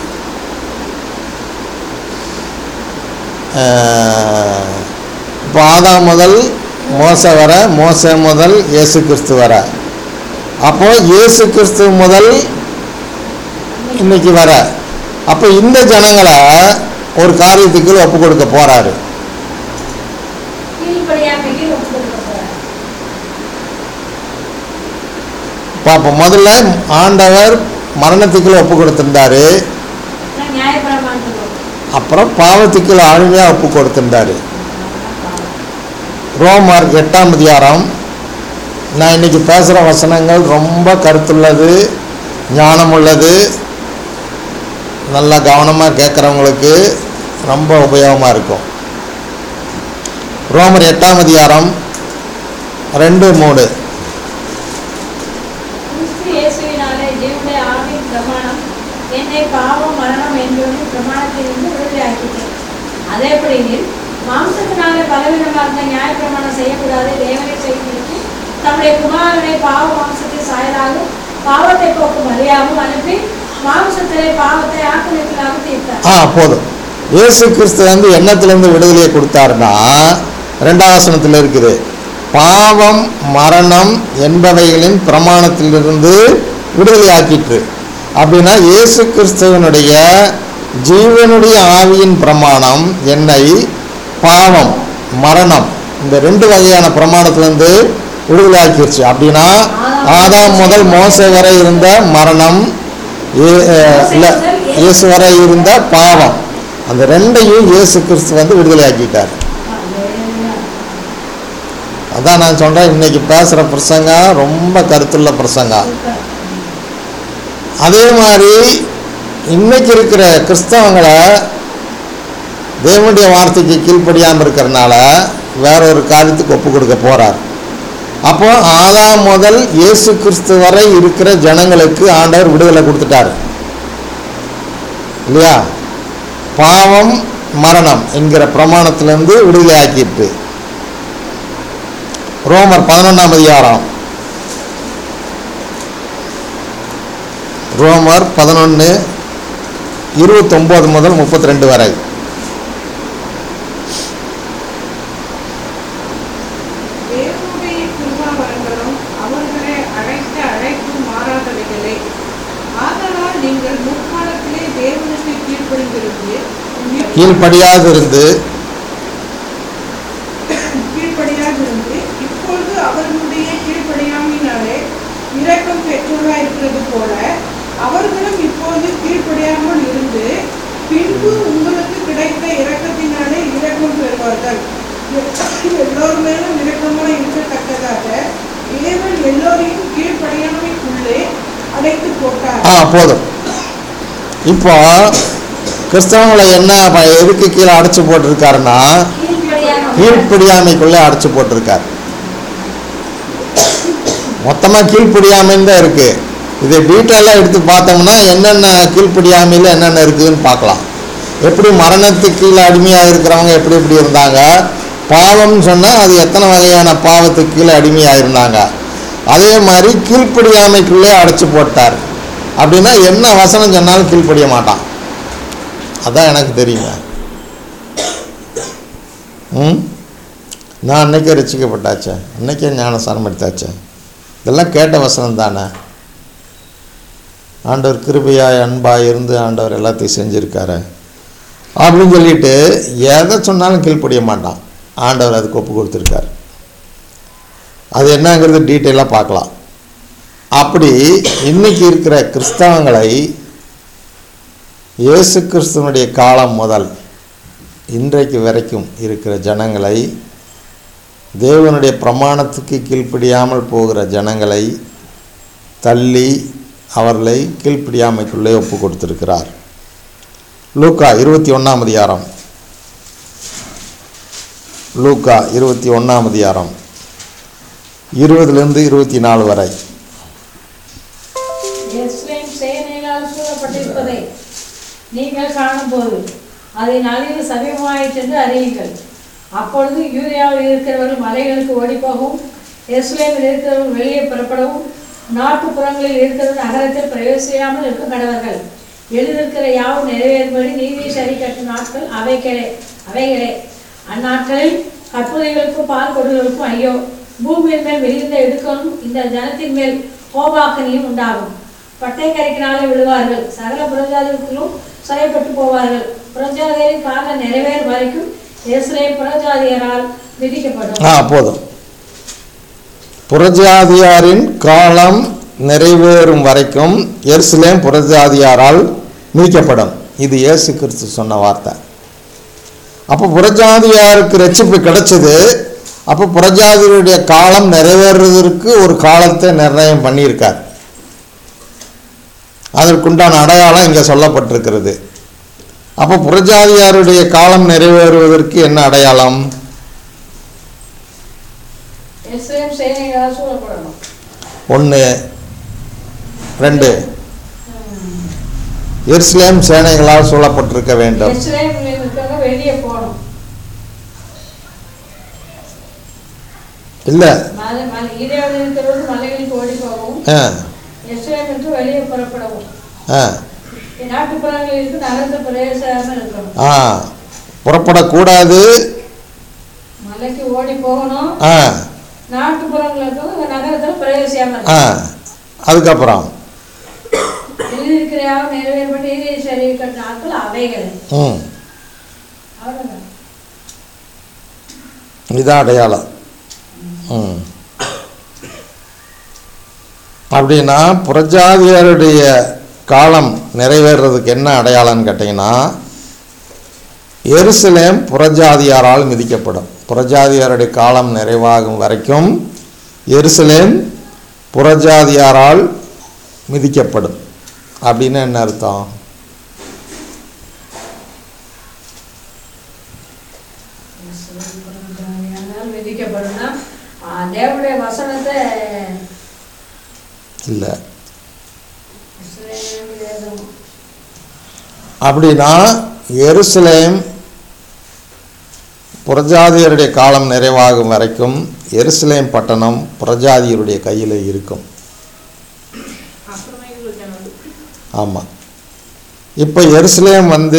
ஆஹ், இப்போ ஆதாம் முதல் மோச வர மோசே முதல் இயேசு கிறிஸ்து வர அப்போ இயேசு கிறிஸ்து முதல் இன்னைக்கு வர அப்போ இந்த ஜனங்களை ஒரு காரியத்துக்கு ஒப்பு கொடுக்க போறாரு கீழ்ப்படியாமைக்கு ஒப்பு கொடுக்க போறார் பார்ப்போம் முதல்ல ஆண்டவர் மரணத்துக்குள்ள ஒப்பு கொடுத்திருந்தாரு ஆனா நியாயப்பிரமாணத்துக்கு ஒப்பு. அப்புறம் பாவத்துக்குள்ள ஆளுமையாக ஒப்பு கொடுத்திருந்தாரு ரோமர் எட்டாம் அதிகாரம் நான் இன்னைக்கு பேசுகிற வசனங்கள் ரொம்ப கருத்துள்ளது ஞானம் உள்ளது நல்லா கவனமாக கேட்குறவங்களுக்கு ரொம்ப உபயோகமாக இருக்கும் ரோமர் எட்டாம் அதிகாரம் ரெண்டு மூணு கிறிஸ்து இயேசுவினாலே ஜீவனுடைய ஆவின் பிரமாணம் என்னை பாவம் மரணம் என்பவரின் பிரமாணத்திலிருந்து விடுதலையாக்கிட்டேன் அதேபடியில் மாம்சத்தினாலே பலவிதமாக இருந்த நியாயப்பிரமாணம் செய்யக்கூடாது தேவனை செய்து தம்முடைய குமாரனை பாவ மாம்சத்தை சாயலாக பாவத்தை போக்கும் அதே எலியாவும் அனுப்பி மாம்சத்திலே பாவத்தை ஆக்கிரமிக்கலாக தீர்த்தார் ஆ போதும் இயேசு கிறிஸ்து வந்து எண்ணத்திலிருந்து விடுதலையை கொடுத்தாருன்னா ரெண்டாம் வசனத்தில் இருக்குது பாவம் மரணம் என்பவைகளின் பிரமாணத்திலிருந்து விடுதலை ஆக்கிற்று அப்படின்னா இயேசு கிறிஸ்துவனுடைய ஜீவனுடைய ஆவியின் பிரமாணம் என்னை பாவம் மரணம் இந்த ரெண்டு வகையான பிரமாணத்திலிருந்து விடுதலை ஆக்கிருச்சு அப்படின்னா ஆதாம் முதல் மோசை வரை இருந்த மரணம் ஏ- அஹ் இல்ல இயேசு வரை இருந்த பாவம் அந்த ரெண்டையும் இயேசு கிறிஸ்து வந்து விடுதலை ஆக்கிட்டார் அதான் நான் சொல்றேன் இன்னைக்கு பேசுற பிரசங்கம் ரொம்ப கருத்துள்ள பிரசங்கம் அதே மாதிரி இன்னைக்கு இருக்கிற கிறிஸ்தவங்களை தேவனுடைய வார்த்தைக்கு கீழ்ப்படியாமல் இருக்கிறனால வேற ஒரு காரியத்துக்கு ஒப்பு கொடுக்க போறார் அப்போ ஆதாம் முதல் இயேசு கிறிஸ்து வரை இருக்கிற ஜனங்களுக்கு ஆண்டவர் விடுதலை கொடுத்துட்டாரு இல்லையா பாவம் மரணம் என்கிற பிரமாணத்திலிருந்து விடுதலை ஆக்கிட்டு ரோமர் பதினொன்றாம் அதிகாரம் ரோமர் பதினொன்று இருபத்தொம்போது முதல் முப்பத்தி ரெண்டு வரை தேவனுடைய கிருபாவரங்களும் அவர்களை அழைத்த அழைப்பு மாறாதவைகளே ஆதலால் நீங்கள் முற்காலத்திலே தேவனுக்கு கீழ்ப்படிந்திருந்து கீழ்ப்படியாதிருந்து கீழ்ப்படியாதிருந்து இப்பொழுது அவர்களுடைய கீழ்ப்படியாமையினாலே இரக்கம் பெற்றோராய் இருக்கிறது போல அவர்களும் இப்போது கீழ்ப்படியாமல் இருந்து பின்பு உங்களுக்கு கிடைத்த இரக்கத்தினாலே இரக்கம் பெறுவார்கள் எல்லோர் மேலும் இரக்கமாய் இருக்கத்தக்கதாக தேவன் எல்லோரையும் கீழ்ப்படியாமைக்குள்ளே அடைத்து போட்டார் ஆ போதும் இப்போ கிறிஸ்தவங்களை என்ன ப- எதுக்கு கீழே அடைச்சு போட்டிருக்காருன்னா கீழ்ப்படியாமல் கீழ்ப்படியாமைக்குள்ளே அடைச்சு போட்டிருக்கார் மொத்தமாக கீழ்ப்படியாமைன்னு தான் இருக்கு இதை டீட்டெயிலாக எடுத்து பார்த்தோம்னா என்னென்ன கீழ்ப்படியாமையில் என்னென்ன இருக்குதுன்னு பார்க்கலாம் எப்படி மரணத்துக்கு கீழே அடிமையாக இருக்கிறவங்க எப்படி எப்படி இருந்தாங்க பாவம்னு சொன்னால் அது எத்தனை வகையான பாவத்துக்கு கீழே அடிமையாக இருந்தாங்க அதே மாதிரி கீழ்ப்படியாமைக்குள்ளே அடைச்சு போட்டார் அப்படின்னா என்ன வசனம் சொன்னாலும் கீழ்ப்படிய மாட்டான் அதான் எனக்கு தெரியுங்க ம் நான் அன்னைக்கே ரசிக்கப்பட்டாச்சே அன்னைக்கே ஞானசாரம் எடுத்தாச்சே இதெல்லாம் கேட்ட வசனம் தானே ஆண்டவர் கிருபையாய் அன்பாய் இருந்து ஆண்டவர் எல்லாத்தையும் செஞ்சுருக்காரு அப்படின்னு சொல்லிட்டு எதை சொன்னாலும் கீழ்ப்படிய மாட்டான் ஆண்டவர் அதுக்கு ஒப்பு கொடுத்துருக்காரு அது என்னங்கிறது டீட்டெயிலாக பார்க்கலாம் அப்படி இன்னைக்கு இருக்கிற கிறிஸ்தவங்களை இயேசு கிறிஸ்துவனுடைய காலம் முதல் இன்றைக்கு வரைக்கும் இருக்கிற ஜனங்களை தேவனுடைய பிரமாணத்துக்கு கீழ்ப்படியாமல் போகிற ஜனங்களை தள்ளி அவர்களை கீழ்ப்படியாமைக்குள்ளே ஒப்பு கொடுத்திருக்கிறார் லூக்கா இருபத்தி ஒன்றாம் அதிகாரம் லூக்கா இருபத்தி ஒன்றாம் அதிகாரம் இருபதுலேருந்து இருபத்தி நாலு வரை எருசலேம் சேனைகளால் சூழப்பட்டிருப்பதை நீங்கள் காணும்போது அதன் அழிவு சமீபமாயிற்று என்று அறியுங்கள் அப்பொழுது யூரியாவில் இருக்கிறவர்கள் மலைகளுக்கு ஓடிப்போகவும் எருசலேமில் இருக்கிறவர்கள் வெளியே புறப்படவும் நாட்டுப்புறங்களில் இருக்கிறவர்கள் நகரத்தில் பிரவேசியாமல் இருக்க கடவர்கள் எழுதியிருக்கிற யாவும் நிறைவேறும்படி நீதியை சரி கட்டும் நாட்கள் அவைகளே அவைகளே அந்நாட்களில் கற்புதைகளுக்கும் பால் கொடுகளுக்கும் ஐயோ பூமியின் மேல் விரிந்த இடுக்கணும் இந்த ஜனத்தின் மேல் கோபாக்கனியும் உண்டாகும் பட்டை கரைக்கினாலே விழுவார்கள் சகல புறஜாதிகளும் சிறைப்பட்டு போவார்கள் புறஜாதியரின் காலம் நிறைவேறும் வரைக்கும் எருசலேம் புறஜாதியரால் விதிக்கப்படும் ஆ போதும் புறஜாதியாரின் காலம் நிறைவேறும் வரைக்கும் எருசலேம் புறஜாதியாரால் மீட்கப்படும் இது இயேசு கிறிஸ்து சொன்ன வார்த்தை அப்போ புறஜாதியாருக்கு ரட்சிப்பு கிடைச்சது அப்போ புறஜாதியருடைய காலம் நிறைவேறுவதற்கு ஒரு காலத்தை நிர்ணயம் பண்ணியிருக்கார் அதற்குண்டான அடையாளம் இங்கே சொல்லப்பட்டிருக்கிறது அப்போ புறஜாதியாருடைய காலம் நிறைவேறுவதற்கு என்ன அடையாளம் எருசலேம் சேனைகளால் சூழப்படணும் ஒன்று ரெண்டு எருசலேம் சேனைகளால் சூழப்பட்டிருக்க வேண்டும் எருசலேமில் இருக்கிறவங்க வெளியே போகணும் இல்லை மலை மலை ஈரேவில் இருக்கிறவர்கள் மலைகளுக்கு ஓடி போகவும் எஸ்ரேல் என்று வெளியே புறப்படவும் ஆ நாட்டுப்புறங்களில் இருந்து நகரத்து பிரவேசாமல் இருக்கணும் ஆ புறப்படக்கூடாது மலைக்கு ஓடி போகணும் ஆ நாட்டுப்புறங்களுக்கு நகரத்தில் பிரவேசியாமல் ஆ இருக்கணும் அதுக்கப்புறம் எழுதியிருக்கிற யாவும் நிறைவேறப்பட்டு இறுதி சரி கட்டின நாட்கள் அவைகள் ம் அவ்வளோதான் இதான் அடையாளம் ம் அப்படின்னா புறஜாதியாருடைய காலம் நிறைவேறதுக்கு என்ன அடையாளம்னு கேட்டிங்கன்னா எருசலேம் புறஜாதியாரால் மிதிக்கப்படும் புறஜாதியாருடைய காலம் நிறைவாகும் வரைக்கும் எருசலேம் புறஜாதியாரால் மிதிக்கப்படும் அப்படின்னு என்ன அர்த்தம் அதனால் விதிக்கப்படும்னா ஆ, தேவனுடைய வசனத்தை இல்லை இஸ்ரவேல் வேதம் அப்படின்னா எருசலேம் புறஜாதியருடைய காலம் நிறைவாகும் வரைக்கும் எருசலேம் பட்டணம் புறஜாதியருடைய கையில் இருக்கும் அப்புறமா இவங்க ஜனம் ஆமாம் இப்போ எருசலேம் வந்து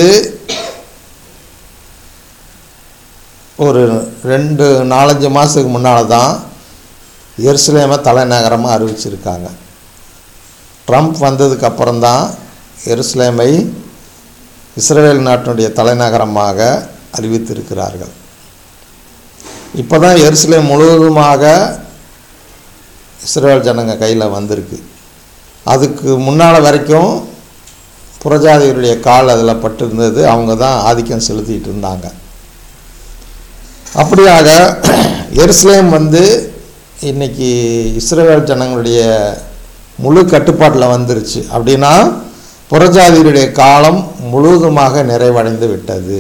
ஒரு ரெண்டு நாலஞ்சு மாதத்துக்கு முன்னால் தான் எருசலேமை தலைநகரமாக அறிவிச்சிருக்காங்க ட்ரம்ப் வந்ததுக்கு அப்புறம்தான் எருசலேமை இஸ்ரேல் நாட்டினுடைய தலைநகரமாக அறிவித்திருக்கிறார்கள் இப்போ தான் எருசலேம் முழுவதுமாக இஸ்ரேல் ஜனங்க கையில் வந்திருக்கு அதுக்கு முன்னால் வரைக்கும் புறஜாதிகளுடைய கால் அதில் பட்டிருந்தது அவங்க தான் ஆதிக்கம் செலுத்திட்டு இருந்தாங்க அப்படியாக எருசலேம் வந்து இன்னைக்கு இஸ்ரேல் ஜனங்களுடைய முழு கட்டுப்பாட்டில் வந்துருச்சு அப்படின்னா புறஜாதிகளுடைய காலம் முழுவதுமாக நிறைவடைந்து விட்டது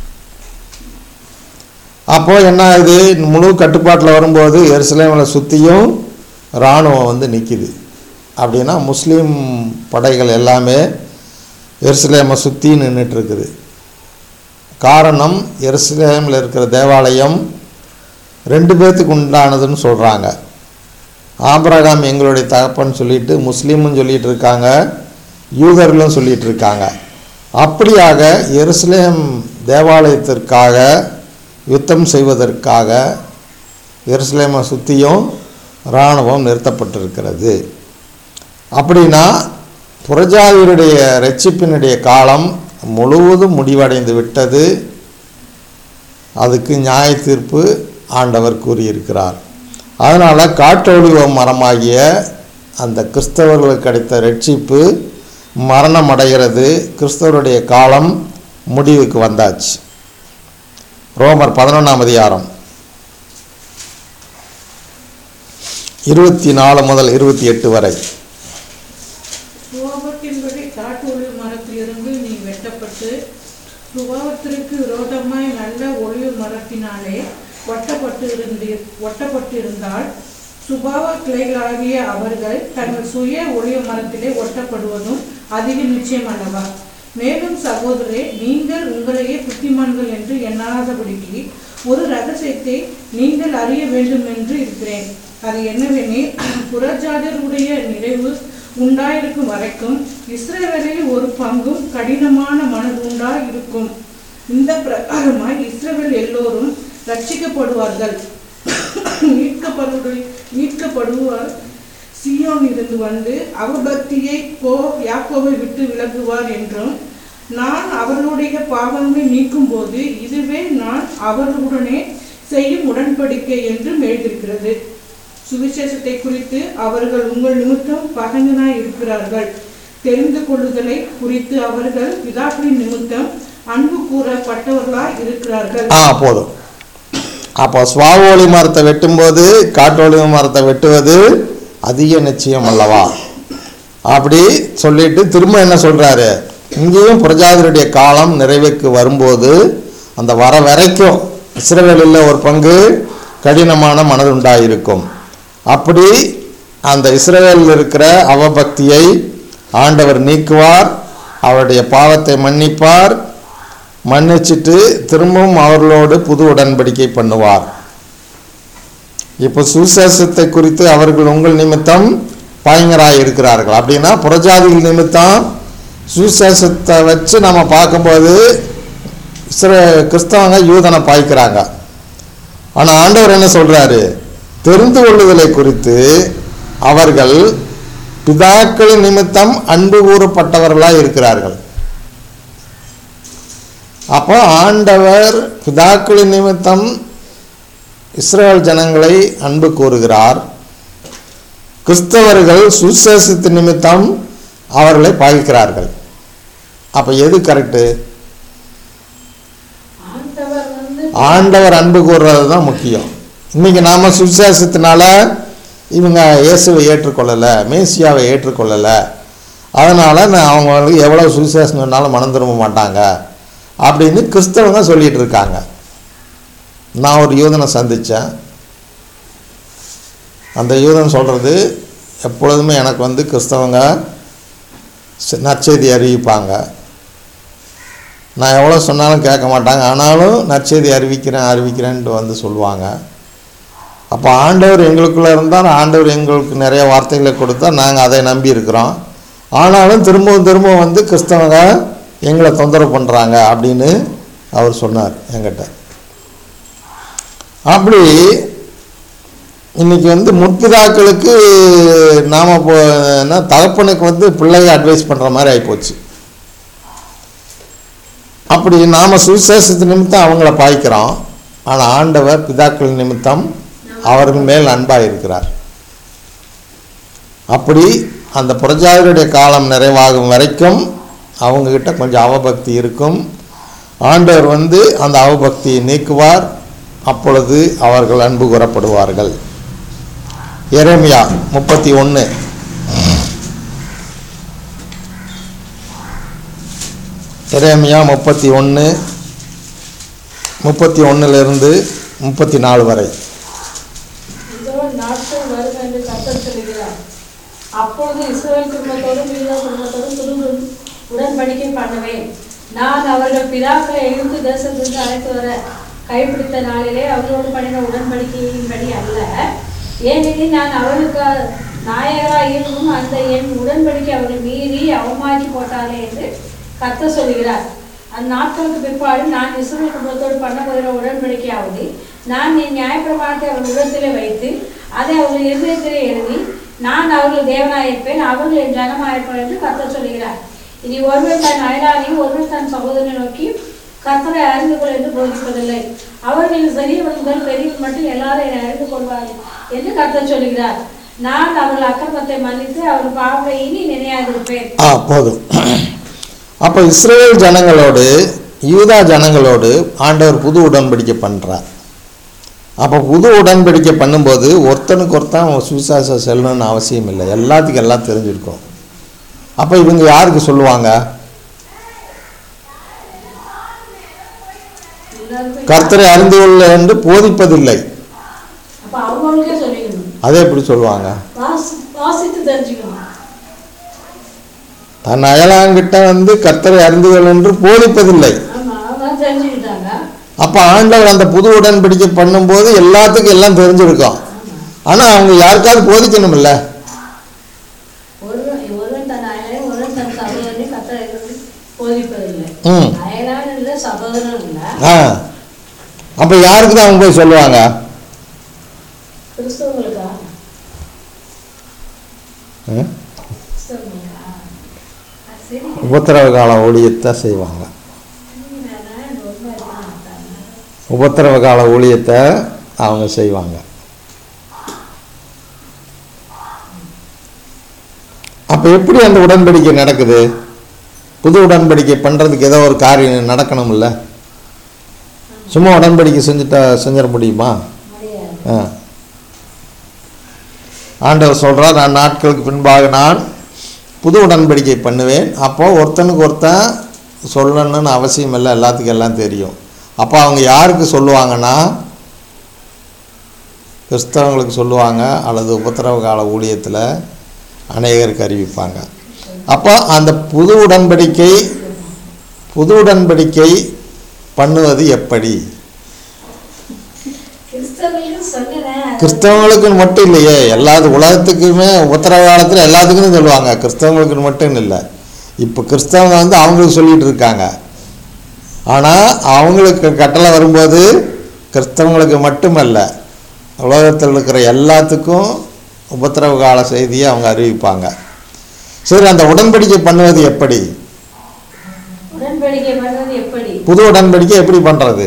அப்போது என்ன ஆகுது முழு கட்டுப்பாட்டில் வரும்போது எருசலேமில் சுற்றியும் இராணுவம் வந்து நிற்கிது அப்படின்னா முஸ்லீம் படைகள் எல்லாமே எருசலேமை சுற்றி நின்றுட்டுருக்குது காரணம் எருசலேமில் இருக்கிற தேவாலயம் ரெண்டு பேர்த்துக்கு உண்டானதுன்னு சொல்கிறாங்க ஆபிரகாம் எங்களுடைய தகப்பன்னு சொல்லிட்டு முஸ்லீமும் சொல்லிட்டு இருக்காங்க யூதர்களும் சொல்லிட்டு இருக்காங்க அப்படியாக எருசலேம் தேவாலயத்திற்காக யுத்தம் செய்வதற்காக எருசலேமை சுற்றியும் இராணுவம் நிறுத்தப்பட்டிருக்கிறது அப்படின்னா புறஜாதியருடைய ரட்சிப்பினுடைய காலம் முழுவதும் முடிவடைந்து விட்டது அதுக்கு நியாய தீர்ப்பு ஆண்டவர் கூறியிருக்கிறார் அதனால் காட்டொழிவ மரமாகிய அந்த கிறிஸ்தவர்களுக்கு கிடைத்த ரட்சிப்பு மரணம் அடைகிறது கிறிஸ்தவருடைய காலம் முடிவுக்கு வந்தாச்சு ரோமர் பதினொன்றாம் அதிகாரம் இருபத்தி நாலு முதல் இருபத்தி எட்டு வரை சுபாவத்தின்படி காட்டு ஒளிவு மரத்திலிருந்து நீ வெட்டப்பட்டு சுபாவத்திற்கு விரோதமாய் நல்ல ஒளிவு மரத்தினாலே ஒட்டப்பட்டு இருந்தீர் ஒட்டப்பட்டிருந்தால் சுபாவ கிளைகளாகிய அவர்கள் தங்கள் சுய ஒளிவு மரத்திலே ஒட்டப்படுவதும் அதிக நிச்சயம் அல்லவா மேலும் சகோதரே நீங்கள் உங்களையே புத்திமான்கள் என்று எண்ணாதபடிக்கு ஒரு ரகசியத்தை நீங்கள் அறிய வேண்டும் என்று இருக்கிறேன் அது என்னவெனில் புறஜாதியருடைய நிறைவு உண்டாயிருக்கும் வரைக்கும் இஸ்ரவேலில் ஒரு பங்கும் கடினமான மனது உண்டாயிருக்கும் இந்த பிரகாரமாய் இஸ்ரவேல் எல்லோரும் ரட்சிக்கப்படுவார்கள் மீட்கப்படுவது மீட்கப்படுவார் சியோன் இருந்து வந்து அவபக்தியை போ யாக்கோவை விட்டு விலகுவார் என்றும் நான் அவர்களுடைய பாவங்களை நீக்கும்போது இதுவே நான் அவர்களுடனே செய்யும் உடன்படிக்கை என்றும் எழுதியிருக்கிறது சுவிசேஷத்தை குறித்து அவர்கள் உங்கள் நிமித்தம் பகங்கனாய் இருக்கிறார்கள் தெரிந்து கொள்ளுதலை குறித்து அவர்கள் பிதாக்களின் நிமித்தம் அன்பு கூறப்பட்டவர்களாய் இருக்கிறார்கள் ஆ போதும் அப்போ சுவாவோலி மரத்தை வெட்டும்போது காட்டோலி மரத்தை வெட்டுவது அதிக நிச்சயம் அல்லவா அப்படி சொல்லிட்டு திரும்ப என்ன சொல்றாரு இங்கேயும் பிரஜாதியுடைய காலம் நிறைவுக்கு வரும்போது அந்த வர வரைக்கும் இஸ்ரவேலில் ஒரு பங்கு கடினமான மனது உண்டாயிருக்கும் அப்படி அந்த இஸ்ரவேலில் இருக்கிற அவபக்தியை ஆண்டவர் நீக்குவார் அவருடைய பாவத்தை மன்னிப்பார் மன்னிச்சிட்டு திரும்பவும் அவர்களோடு புது உடன்படிக்கை பண்ணுவார் இப்போ சுவிசேஷத்தை குறித்து அவர்கள் உங்கள் நிமித்தம் பயங்கராக இருக்கிறார்கள் அப்படின்னா புறஜாதிகள் நிமித்தம் சுவிசேஷத்தை வச்சு நம்ம பார்க்கும்போது சில கிறிஸ்தவங்க யூதனை பாய்க்கிறாங்க ஆனால் ஆண்டவர் என்ன சொல்றாரு தெரிந்து கொள்ளுதலை குறித்து அவர்கள் பிதாக்களின் நிமித்தம் அன்பு கூறப்பட்டவர்களாக இருக்கிறார்கள் அப்போ ஆண்டவர் பிதாக்களின் நிமித்தம் இஸ்ரேல் ஜனங்களை அன்பு கூறுகிறார் கிறிஸ்தவர்கள் சுசேஷத்து நிமித்தம் அவர்களை பாய்க்கிறார்கள் அப்போ எது கரெக்டு ஆண்டவர் வந்து ஆண்டவர் அன்பு கூறுறது தான் முக்கியம் இன்னைக்கு நாம் சுவிசேஷத்தினால இவங்க இயேசுவை ஏற்றுக்கொள்ளலை மேசியாவை ஏற்றுக்கொள்ளலை அதனால் நான் அவங்களுக்கு எவ்வளோ சுவிசேஷம் சொன்னாலும் மனம் திரும்ப மாட்டாங்க அப்படின்னு கிறிஸ்தவங்க சொல்லிட்டு இருக்காங்க நான் ஒரு யூதனை சந்தித்தேன் அந்த யூதன் சொல்கிறது எப்பொழுதுமே எனக்கு வந்து கிறிஸ்தவங்க ச- நற்செய்தி அறிவிப்பாங்க நான் எவ்வளோ சொன்னாலும் கேட்க மாட்டாங்க ஆனாலும் நற்செய்தி அறிவிக்கிறேன் அறிவிக்கிறேன்ட்டு வந்து சொல்லுவாங்க அப்போ ஆண்டவர் எங்களுக்குள்ளே இருந்தால் ஆண்டவர் எங்களுக்கு நிறைய வார்த்தைகளை கொடுத்தா நாங்கள் அதை நம்பி இருக்கிறோம் ஆனாலும் திரும்பவும் திரும்பவும் வந்து கிறிஸ்தவங்க எங்களை தொந்தரவு பண்ணுறாங்க அப்படின்னு அவர் சொன்னார் என்கிட்ட அப்படி இன்னைக்கு வந்து முற்பிதாக்களுக்கு நாம் இப்போ என்ன தகப்பனுக்கு வந்து பிள்ளைய அட்வைஸ் பண்ணுற மாதிரி ஆகிப்போச்சு அப்படி நாம் சுவிசேஷத்து நிமித்தம் அவங்கள பாய்க்கிறோம் ஆனால் ஆண்டவர் பிதாக்கள் நிமித்தம் அவர்கள் மேல் அன்பாக இருக்கிறார் அப்படி அந்த புரஜாதியுடைய காலம் நிறைவாகும் வரைக்கும் அவங்கக்கிட்ட கொஞ்சம் அவபக்தி இருக்கும் ஆண்டவர் வந்து அந்த அவபக்தியை நீக்குவார் அப்பொழுது அவர்கள் அன்பு கூறப்படுவார்கள் எரேமியா முப்பத்தி ஒன்று எரேமியா முப்பத்தி ஒன்று முப்பத்தி ஒன்றுலேருந்து முப்பத்தி நாலு வரை இதோ நாட்கள் வரும் என்று கர்த்தர் சொல்கிறார் அப்பொழுது இஸ்ரவேல் குடும்பத்தோடும் யூதா குடும்பத்தோடும் புது உடன்படிக்கை பண்ணுவேன் நான் அவர்கள் பிதாக்களை எழுந்து தேசத்திற்கு அழைத்து வர கைப்பிடித்த நாளிலே அவர்களோடு பண்ணின உடன்படிக்கையின்படி அல்ல ஏனெனில் நான் அவர்களுக்கு நாயகராக இருக்கும் அந்த என் உடன்படிக்கை அவர்கள் மீறி அவமாக்கி போட்டாலே என்று கர்த்தர் சொல்கிறார் அந்நாட்களுக்கு பிற்பாடு நான் இஸ்ரவேல் குடும்பத்தோடு பண்ண போகிற உடன்படிக்கையாவது நான் என் நியாயப்பிரமாணத்தை அவர்கள் உள்ளத்திலே வைத்து அதை அவர்கள் இருதயத்திலே எழுதி நான் அவர்கள் தேவனாயிருப்பேன் அவர்கள் என் ஜனமாயிருப்பார் என்று கர்த்தர் சொல்கிறார் இனி ஒருவர் தன் அயலானையும் ஒருவர் தன் சகோதரனை நோக்கி கர்த்தரை அறிந்து கொள் என்று போதிப்பதில்லை அவர்களின் சிறியவன் முதல் பெரியவன் மட்டும் எல்லாரும் என்னை அறிந்து கொள்வார்கள் என்று கர்த்தர் சொல்கிறார் நான் அவர்கள் அக்கிரமத்தை மன்னித்து அவர் பாவத்தை இனி நினையாதிருப்பேன் ஆ போதும் அப்போ இஸ்ரேல் ஜனங்களோடு யூதா ஜனங்களோடு ஆண்டவர் புது உடன்படிக்கை பண்ணுறார் அப்போ புது உடன்படிக்கை பண்ணும்போது ஒருத்தனுக்கு ஒருத்தன் சுவிசேஷம் செல்லணும்னு அவசியம் இல்லை எல்லாத்துக்கும் எல்லாம் தெரிஞ்சிருக்கும் அப்போ இவங்க யாருக்கு சொல்லுவாங்க எல்லாருக்கும் கர்த்தரை அறிந்து கொள்ள என்று போதிப்பதில்லை அப்ப அவங்களுக்கே சொல்லிக்கணும் அதை எப்படி சொல்லுவாங்க வாசி வாசித்து தெரிஞ்சுக்கணும் தன் அயலாங்கிட்ட வந்து கர்த்தரை அறிந்து கொள் என்று போதிப்பதில்லை ஆமா அவங்க தெரிஞ்சுக்கிட்டாங்க அப்போ ஆண்டவர் அந்த புது உடன்படிக்கை பண்ணும்போது எல்லாத்துக்கும் எல்லாம் தெரிஞ்சிருக்கும் ஆனால் அவங்க யாருக்காவது போதிக்கணும்ல ஒருவன் ஒருவன் தன் அயலையும் ஒருவன் தன் சகோதரனையும் கத்தரை போதிப்பதில்லை ம் அயலான் இல்லை சகோதரன் இல்லை ஆ அப்போ யாருக்கு தான் அவங்க போய் சொல்லுவாங்க கிறிஸ்தவங்களுக்கா ம்? கிறிஸ்தவங்களுக்கா ஆ, சரி உபத்திரவ கால ஊழியத்தை செய்வாங்க வேணாம் ரொம்ப இருக்க மாட்டாங்க உபத்திரவ கால ஊழியத்தை அவங்க செய்வாங்க அப்போ எப்படி அந்த உடன்படிக்கை நடக்குது புது உடன்படிக்கை பண்ணுறதுக்கு ஏதோ ஒரு காரியம் நடக்கணும்ல சும்மா உடன்படிக்கை செஞ்சுட்டா செஞ்சிட முடியுமா முடியாது ஆ ஆண்டவர் சொல்கிறார் நான் நாட்களுக்கு பின்பாக நான் புது உடன்படிக்கை பண்ணுவேன் அப்போ ஒருத்தனுக்கு ஒருத்தன் சொல்லணும்னு அவசியம் இல்லை எல்லாத்துக்கும் எல்லாம் தெரியும் அப்போ அவங்க யாருக்கு சொல்லுவாங்கன்னா கிறிஸ்தவங்களுக்கு சொல்லுவாங்க அல்லது உபத்திரவ கால ஊழியத்தில் அநேகருக்கு அறிவிப்பாங்க அப்போ அந்த புது உடன்படிக்கை புது உடன்படிக்கை பண்ணுவது எப்படி கிறிஸ்தவர்களுக்கு சொன்னேன் அது கிறிஸ்தவங்களுக்கு மட்டும் இல்லையே எல்லா உலகத்துக்குமே உத்தரவு காலத்தில் எல்லாத்துக்கும் சொல்லுவாங்க கிறிஸ்தவங்களுக்கு மட்டும் இல்லை இப்போ கிறிஸ்தவங்க வந்து அவங்களுக்கு சொல்லிட்டு இருக்காங்க ஆனால் அவங்களுக்கு கட்டளை வரும்போது கிறிஸ்தவங்களுக்கு மட்டுமல்ல உலகத்தில் இருக்கிற எல்லாத்துக்கும் உபத்திரவ கால செய்தியை அவங்க அறிவிப்பாங்க சரி அந்த உடன்படிக்கை பண்ணுவது எப்படி உடன்படிக்கை பண்றது எப்படி புது உடன்படிக்கை எப்படி பண்ணுறது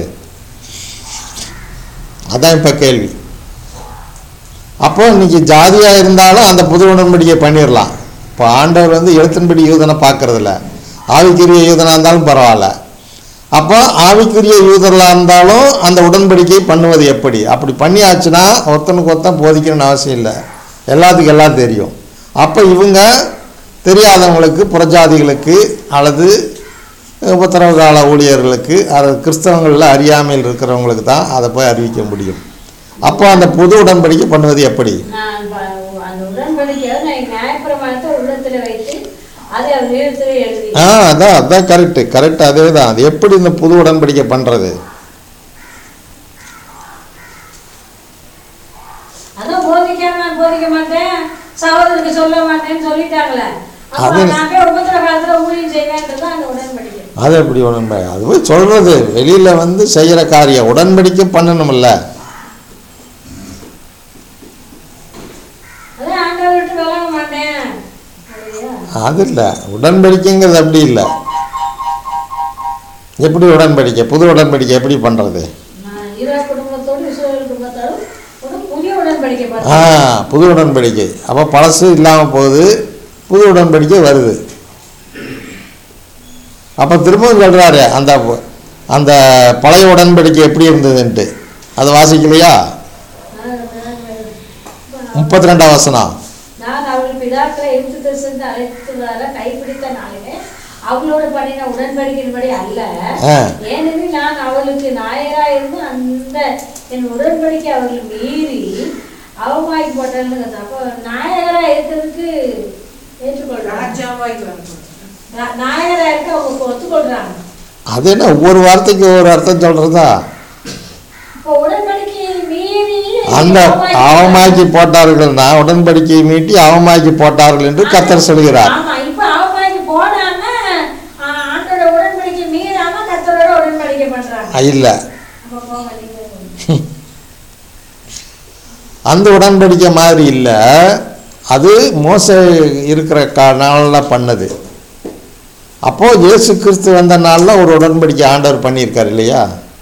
அதான் இப்போ கேள்வி அப்போ இன்னைக்கு ஜாதியாக இருந்தாலும் அந்த புது உடன்படிக்கை பண்ணிடலாம் இப்போ ஆண்டவர் வந்து எழுத்தின்படி யூதனை பார்க்கறதில்ல ஆவிக்குரிய யூதனாக இருந்தாலும் பரவாயில்ல அப்போ ஆவிக்குரிய யூதர்களாக இருந்தாலும் அந்த உடன்படிக்கை பண்ணுவது எப்படி அப்படி பண்ணியாச்சுன்னா ஒருத்தனுக்கு ஒருத்தன் போதிக்கணும்னு அவசியம் இல்லை எல்லாத்துக்கும் எல்லாம் தெரியும் அப்போ இவங்க தெரியாதவங்களுக்கு புறஜாதிகளுக்கு அல்லது உபத்திரவ கால ஊழியர்களுக்கு அது கிறிஸ்தவங்களில் அறியாமையில் இருக்கிறவங்களுக்கு தான் அதை போய் அறிவிக்க முடியும் அப்போ அந்த புது உடன்படிக்கை பண்ணுவது எப்படி நான் ப- அந்த உடன்படிக்கையை நான் நியாயப்பிரமாணத்தை உள்ளத்துல வைத்து அதை அவர் வேதத்தில் எழுதி ஆ அதான் அதான் கரெக்டு கரெக்ட் அதே தான் அது எப்படி இந்த புது உடன்படிக்கை பண்ணுறது அதான் போதிக்காம நான் போதிக்க மாட்டேன் சகோதரருக்கு சொல்ல மாட்டேன்னு சொல்லிட்டாங்களே அப்ப அது- நான் போய் உபத்திர காலத்துல ஊழியம் செய்வேன்றது அந்த உடன்படிக்கை அது எப்படி உடன்படி அது போய் சொல்கிறது வெளியில் வந்து செய்கிற காரியம் உடன்படிக்கை பண்ணணும்ல அதான் ஆண்டவர் விட்டு விலக மாட்டேன் அப்படியா? அது இல்லை உடன்படிக்கைங்கிறது அப்படி இல்லை எப்படி உடன்படிக்கை புது உடன்படிக்கை எப்படி பண்ணுறது நான் ஈரா குடும்பத்தோடு இஸ்ரேல் குடும்பத்தோடு ஒரு புதிய உடன்படிக்கை ஆ பார்த்தேன் புது உடன்படிக்கை அப்போ பழசு இல்லாமல் போகுது புது உடன்படிக்கை வருது அப்போ திரும்பவும் சொல்கிறாரு அந்த அந்த பழைய உடன்படிக்கை எப்படி இருந்ததுன்ட்டு அது வாசிக்கலையா முப்பத்தி ரெண்டாம் வசனம் நான் அவள் பிதாக்களை எரித்து தரிசனத்தை அழைத்ததால கைப்பிடித்த நாளிலே அவளோடு பண்ணின உடன்படிக்கையின்படி அல்ல ஆ. ஏனெனில் நான் அவளுக்கு நாயரா இருந்து அந்த என் உடன்படிக்கை அவர்கள் மீறி அவமாக்கி போட்டேன்னு அப்போ நாயகரா இருக்கிறதுக்கு ஏற்றுக்கொள்றாங்க ராஜாவாய் வரணும் நா- நாயகரா இருக்க அவங்க ஒத்துக்கொள்றாங்க அது என்ன ஒவ்வொரு வார்த்தைக்கு ஒவ்வொரு அர்த்தம் சொல்கிறதா இப்போ உடன்படிக்கையை மீறி அந்த அவமாக்கி போட்டார்கள்னா உடன்படிக்கையை மீட்டி அவமாக்கி போட்டார்கள் என்று கத்தர் சொல்கிறார் ஆமா இப்ப அவமாக்கி போடாம ஆ, ஆண்டோட உடன்படிக்கை மீறாம கர்த்தரோட உடன்படிக்கை பண்றாங்க இல்லை அப்ப போங்க நீங்க அந்த உடன்படிக்கை மாதிரி இல்லை அது மோச இருக்கிற கா நாளில் பண்ணது அப்போது இயேசு கிறிஸ்து வந்த நாளில் ஒரு உடன்படிக்கை ஆண்டவர் பண்ணியிருக்கார் இல்லையா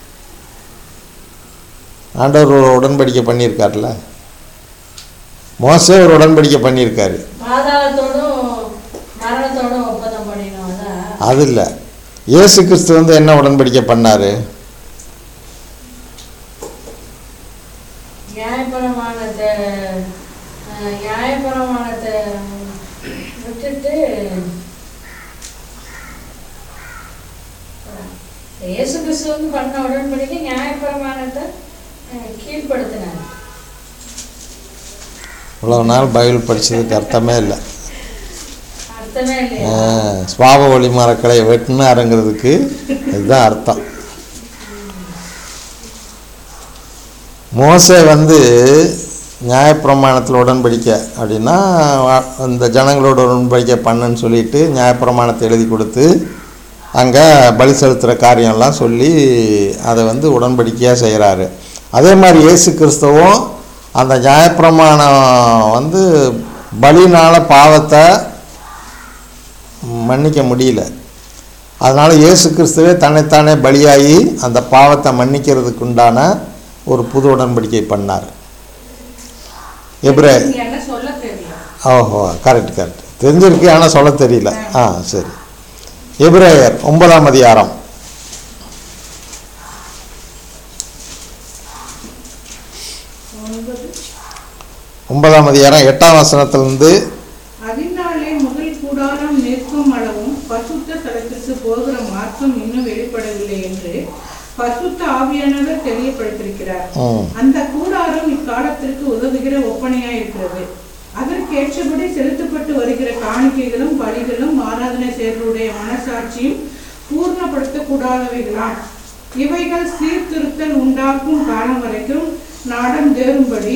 ஆண்டவர் ஒரு உடன்படிக்கை பண்ணியிருக்கார்ல மோசே ஒரு உடன்படிக்கை பண்ணியிருக்காரு பாதாளத்தோடும் மரணத்தோடும் ஒப்பந்தம் பண்ணினோம் அதான் அது இல்லை இயேசு கிறிஸ்து வந்து என்ன உடன்படிக்கை பண்ணார் நியாயப்பிரமாணத்தை அஹ், நியாயப்பிரமாணத்தை விட்டுட்டு இயேசு கிறிஸ்து வந்து பண்ண உடன்படிக்கை நியாயப்பிரமாணத்தை அஹ், கீழ்ப்படுத்தினார் இவ்வளோ நாள் பைபிள் படிச்சதுக்கு அர்த்தமே இல்லை அர்த்தமே இல்லையா சுவாப ஒளி மரக்களை வெட்டினாருங்கிறதுக்கு இதுதான் அர்த்தம் மோசே வந்து நியாயப்பிரமாணத்தில் உடன்படிக்கை அப்படின்னா வா- இந்த ஜனங்களோட உடன்படிக்கை பண்ணுன்னு சொல்லிட்டு நியாயப்பிரமாணத்தை எழுதி கொடுத்து அங்கே பலி செலுத்துகிற காரியம்லாம் சொல்லி அதை வந்து உடன்படிக்கையாக செய்கிறாரு அதே மாதிரி இயேசு கிறிஸ்துவும் அந்த நியாயப்பிரமாணம் வந்து பலினால பாவத்தை மன்னிக்க முடியல அதனால் இயேசு கிறிஸ்துவே தன்னைத்தானே பலியாகி அந்த பாவத்தை மன்னிக்கிறதுக்கு உண்டான ஒரு புது உடன்படிக்கை பண்ணார் எப்ரே நீங்க என்ன சொல்ல தெரியல ஓஹோ கரெக்ட் கரெக்ட் தெரிஞ்சிருக்கு ஆனால் சொல்ல தெரியல ஆ சரி எபிரேயர் ஒன்பதாம் அதிகாரம் ஒன்பதாம் அதிகாரம் எட்டாம் வசனத்திலிருந்து அதனாலே முதல் கூடாரம் நிற்கும் அளவும் பசுத்த தலத்திற்கு போகிற மார்க்கம் இன்னும் வெளிப்படவில்லை என்று பசுத்த ஆவியானவர் தெரியப்படுத்திருக்கிறார் ம் அந்த கூடாரம் இக்காலத்திற்கு உதவுகிற ஒப்பனையாய் இருக்கிறது அதற்கேற்றபடி செலுத்தப்பட்டு வருகிற காணிக்கைகளும் பலிகளும் ஆராதனை செயல்களுடைய மனசாட்சியும் பூர்ணப்படுத்தக்கூடாதவைகளாம் இவைகள் சீர்திருத்தல் உண்டாக்கும் காலம் வரைக்கும் நாடம் தேரும்படி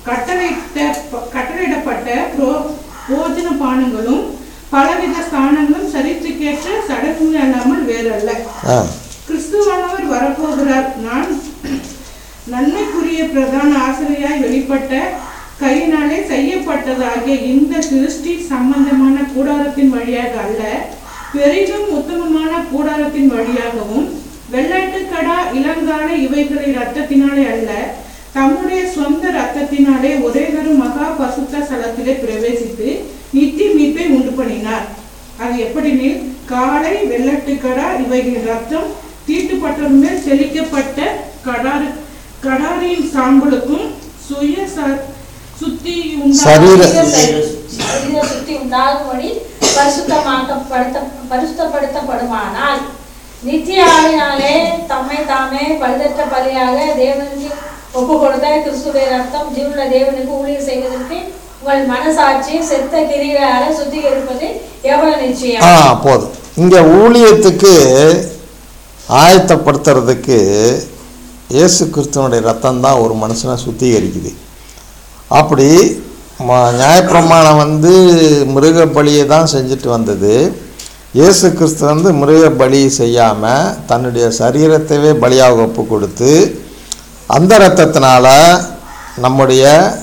கட்டளையிட்ட கட்டளையிடப்பட்ட புரோ- போஜன பானங்களும் பலவித ஸ்தானங்களும் சரித்துக்கேற்ற சடங்குகள் அல்லாமல் வேறல்ல ஆ கிறிஸ்துவானவர் வரப்போகிறார் நான் நன்மைக்குரிய பிரதான ஆசிரியாய் வெளிப்பட்ட கையினாலே செய்யப்பட்டதாகிய இந்த சிருஷ்டி சம்பந்தமான கூடாரத்தின் வழியாக அல்ல பெரிதும் உத்தமமான கூடாரத்தின் வழியாகவும் வெள்ளாட்டுக்கடா இளங்கால இவைகளை ரத்தத்தினாலே அல்ல தம்முடைய சொந்த ரத்தத்தினாலே ஒரே தரும் மகா பசுத்த ஸ்தலத்திலே பிரவேசித்து நித்திய மீட்பை உண்டு பண்ணினார் அது எப்படினில் காளை வெள்ளட்டுக்கடா இவைகளின் ரத்தம் தீட்டுப்பட்டவன் மேல் செழிக்கப்பட்ட கடாறு கடாரியின் சாம்பலுக்கும் சுய ச- சுத்தி சரீர- சரீர சுத்தி உண்டாகும்படி பரிசுத்தமாக்கப்படுத்த பரிசுத்தப்படுத்தப்படுமானால் நித்திய ஆவினாலே தம்மை தாமே பழுதற்ற பலியாக தேவனுக்கு ஒப்பு கொடுத்த கிறிஸ்துவின் ரத்தம் ஜீவனுள்ள தேவனுக்கு ஊழியர் செய்வதற்கு உங்கள் மனசாட்சி செத்த கிரிகளால சுத்திகரிப்பது எவ்வளவு நிச்சயம் ஆ போதும் இங்கே ஊழியத்துக்கு ஆயத்தப்படுத்துறதுக்கு இயேசு கிறிஸ்துவனுடைய ரத்தம் தான் ஒரு மனுஷனை சுத்திகரிக்குது அப்படி ம- நியாயப்பிரமாணம் வந்து மிருக பலியை தான் செஞ்சுட்டு வந்தது இயேசு கிறிஸ்து வந்து மிருக பலி செய்யாமல் தன்னுடைய சரீரத்தையே பலியாக ஒப்பு கொடுத்து அந்த இரத்தத்தினால நம்முடைய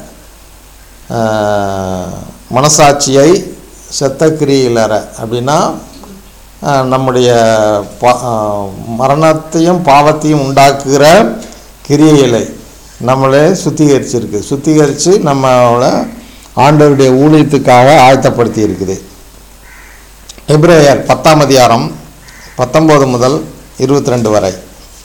ஆஹ், மனசாட்சியை செத்த கிரியிலற அப்படின்னா ஆஹ், நம்முடைய பா ஆஹ், மரணத்தையும் பாவத்தையும் உண்டாக்குகிற கிரியைகளை நம்மளே சுத்திகரிச்சிருக்கு சுத்திகரித்து நம்மளை ஆண்டவருடைய ஊழியத்துக்காக ஆயத்தப்படுத்தி இருக்குது எப்ரேயர் பத்தாம் அதிகாரம் பத்தொம்போது முதல் இருபத்தி ரெண்டு வரை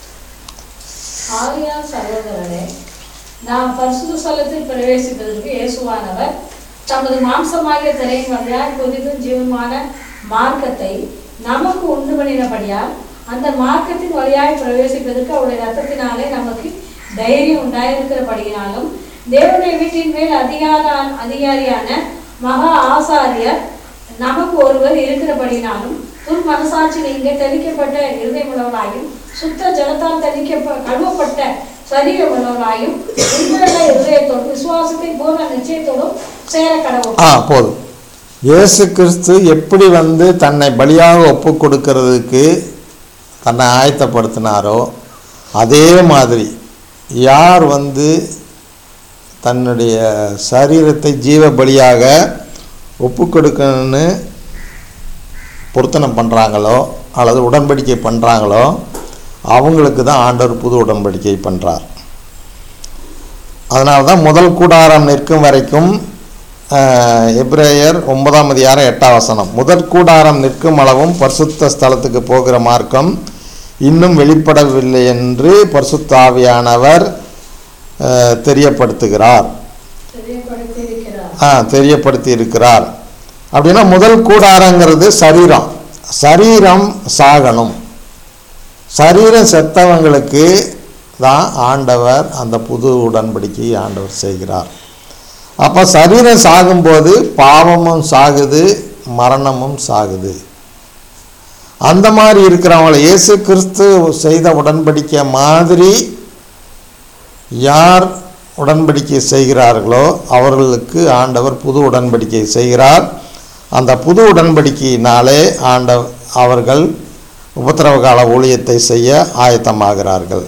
ஆகையால் சகோதரரே நாம் பரிசுத்த ஸ்தலத்தில் பிரவேசிப்பதற்கு இயேசுவானவர் தமது மாம்சமாகிய திரையின் வழியாய் புதிதும் ஜீவமான மார்க்கத்தை நமக்கு உண்டு பண்ணினபடியால் அந்த மார்க்கத்தின் வழியாய் பிரவேசிப்பதற்கு அவருடைய ரத்தத்தினாலே நமக்கு தைரியம் உண்டாயிருக்கிறபடியினாலும் தேவனுடைய வீட்டின் மேல் அதிகார அதிகாரியான மகா ஆசாரியர் நமக்கு ஒருவர் இருக்கிறபடினாலும் துர் மனசாட்சி நீங்க தெளிக்கப்பட்ட இருதயமுள்ளவராயும் சுத்த ஜலத்தால் தெளிக்க கழுவப்பட்ட சரீர உள்ளவராயும் உண்மையுள்ள இருதயத்தோடும் விசுவாசத்தை பூர்ண நிச்சயத்தோடும் சேர கடவுள் ஆ போதும் இயேசு கிறிஸ்து எப்படி வந்து தன்னை பலியாக ஒப்பு கொடுக்கறதுக்கு தன்னை ஆயத்தப்படுத்தினாரோ அதே மாதிரி யார் வந்து தன்னுடைய சரீரத்தை ஜீவ பலியாக ஒப்பு கொடுக்கணும்னு பொருத்தனை பண்ணுறாங்களோ அல்லது உடன்படிக்கை பண்ணுறாங்களோ அவங்களுக்கு தான் ஆண்டவர் புது உடன்படிக்கை பண்ணுறார் அதனால தான் முதல் கூடாரம் நிற்கும் வரைக்கும் ஆஹ், எபிரேயர் ஒன்பதாம் அதிகாரம் எட்டாம் வசனம் முதற் கூடாரம் நிற்கும் அளவும் பரிசுத்த ஸ்தலத்துக்கு போகிற மார்க்கம் இன்னும் வெளிப்படவில்லை என்று பரிசுத்த ஆவியானவர் ஆஹ், தெரியப்படுத்துகிறார் தெரியப்படுத்தி இருக்கிறார் ஆ தெரியப்படுத்தி இருக்கிறார் அப்படின்னா முதல் கூடாரங்கிறது சரீரம் சரீரம் சாகணும் சரீரம் செத்தவங்களுக்கு தான் ஆண்டவர் அந்த புது உடன்படிக்கையை ஆண்டவர் செய்கிறார் அப்போ சரீரம் சாகும்போது பாவமும் சாகுது மரணமும் சாகுது அந்த மாதிரி இருக்கிறவங்கள இயேசு கிறிஸ்து செய்த உடன்படிக்கை மாதிரி யார் உடன்படிக்கை செய்கிறார்களோ அவர்களுக்கு ஆண்டவர் புது உடன்படிக்கை செய்கிறார் அந்த புது உடன்படிக்கையினாலே ஆண்ட அவர்கள் உபத்திரவ கால ஊழியத்தை செய்ய ஆயத்தமாகிறார்கள்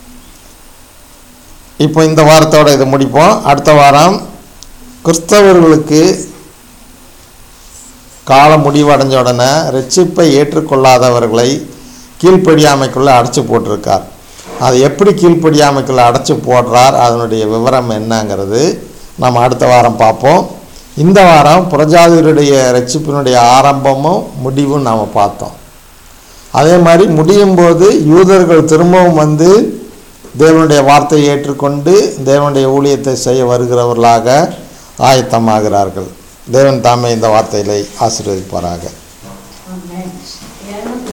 இப்போ இந்த வாரத்தோட இதை முடிப்போம் அடுத்த வாரம் கிறிஸ்தவர்களுக்கு காலம் முடிவடைஞ்ச உடனே ரட்சிப்பை ஏற்றுக்கொள்ளாதவர்களை கீழ்ப்படியாமைக்குள்ளே அடைச்சி போட்டிருக்கார் அது எப்படி கீழ்ப்படியாமைக்குள்ளே அடைச்சி போடுறார் அதனுடைய விவரம் என்னங்கிறது நம்ம அடுத்த வாரம் பார்ப்போம் இந்த வாரம் புரஜாதியருடைய ரட்சிப்பினுடைய ஆரம்பமும் முடிவும் நாம் பார்த்தோம் அதே மாதிரி முடியும் போது யூதர்கள் திரும்பவும் வந்து தேவனுடைய வார்த்தையை ஏற்றுக்கொண்டு தேவனுடைய ஊழியத்தை செய்ய வருகிறவர்களாக ஆயத்தமாகிறார்கள் தேவன் தாமே இந்த வார்த்தைகளை ஆசீர்வதிப்பாராக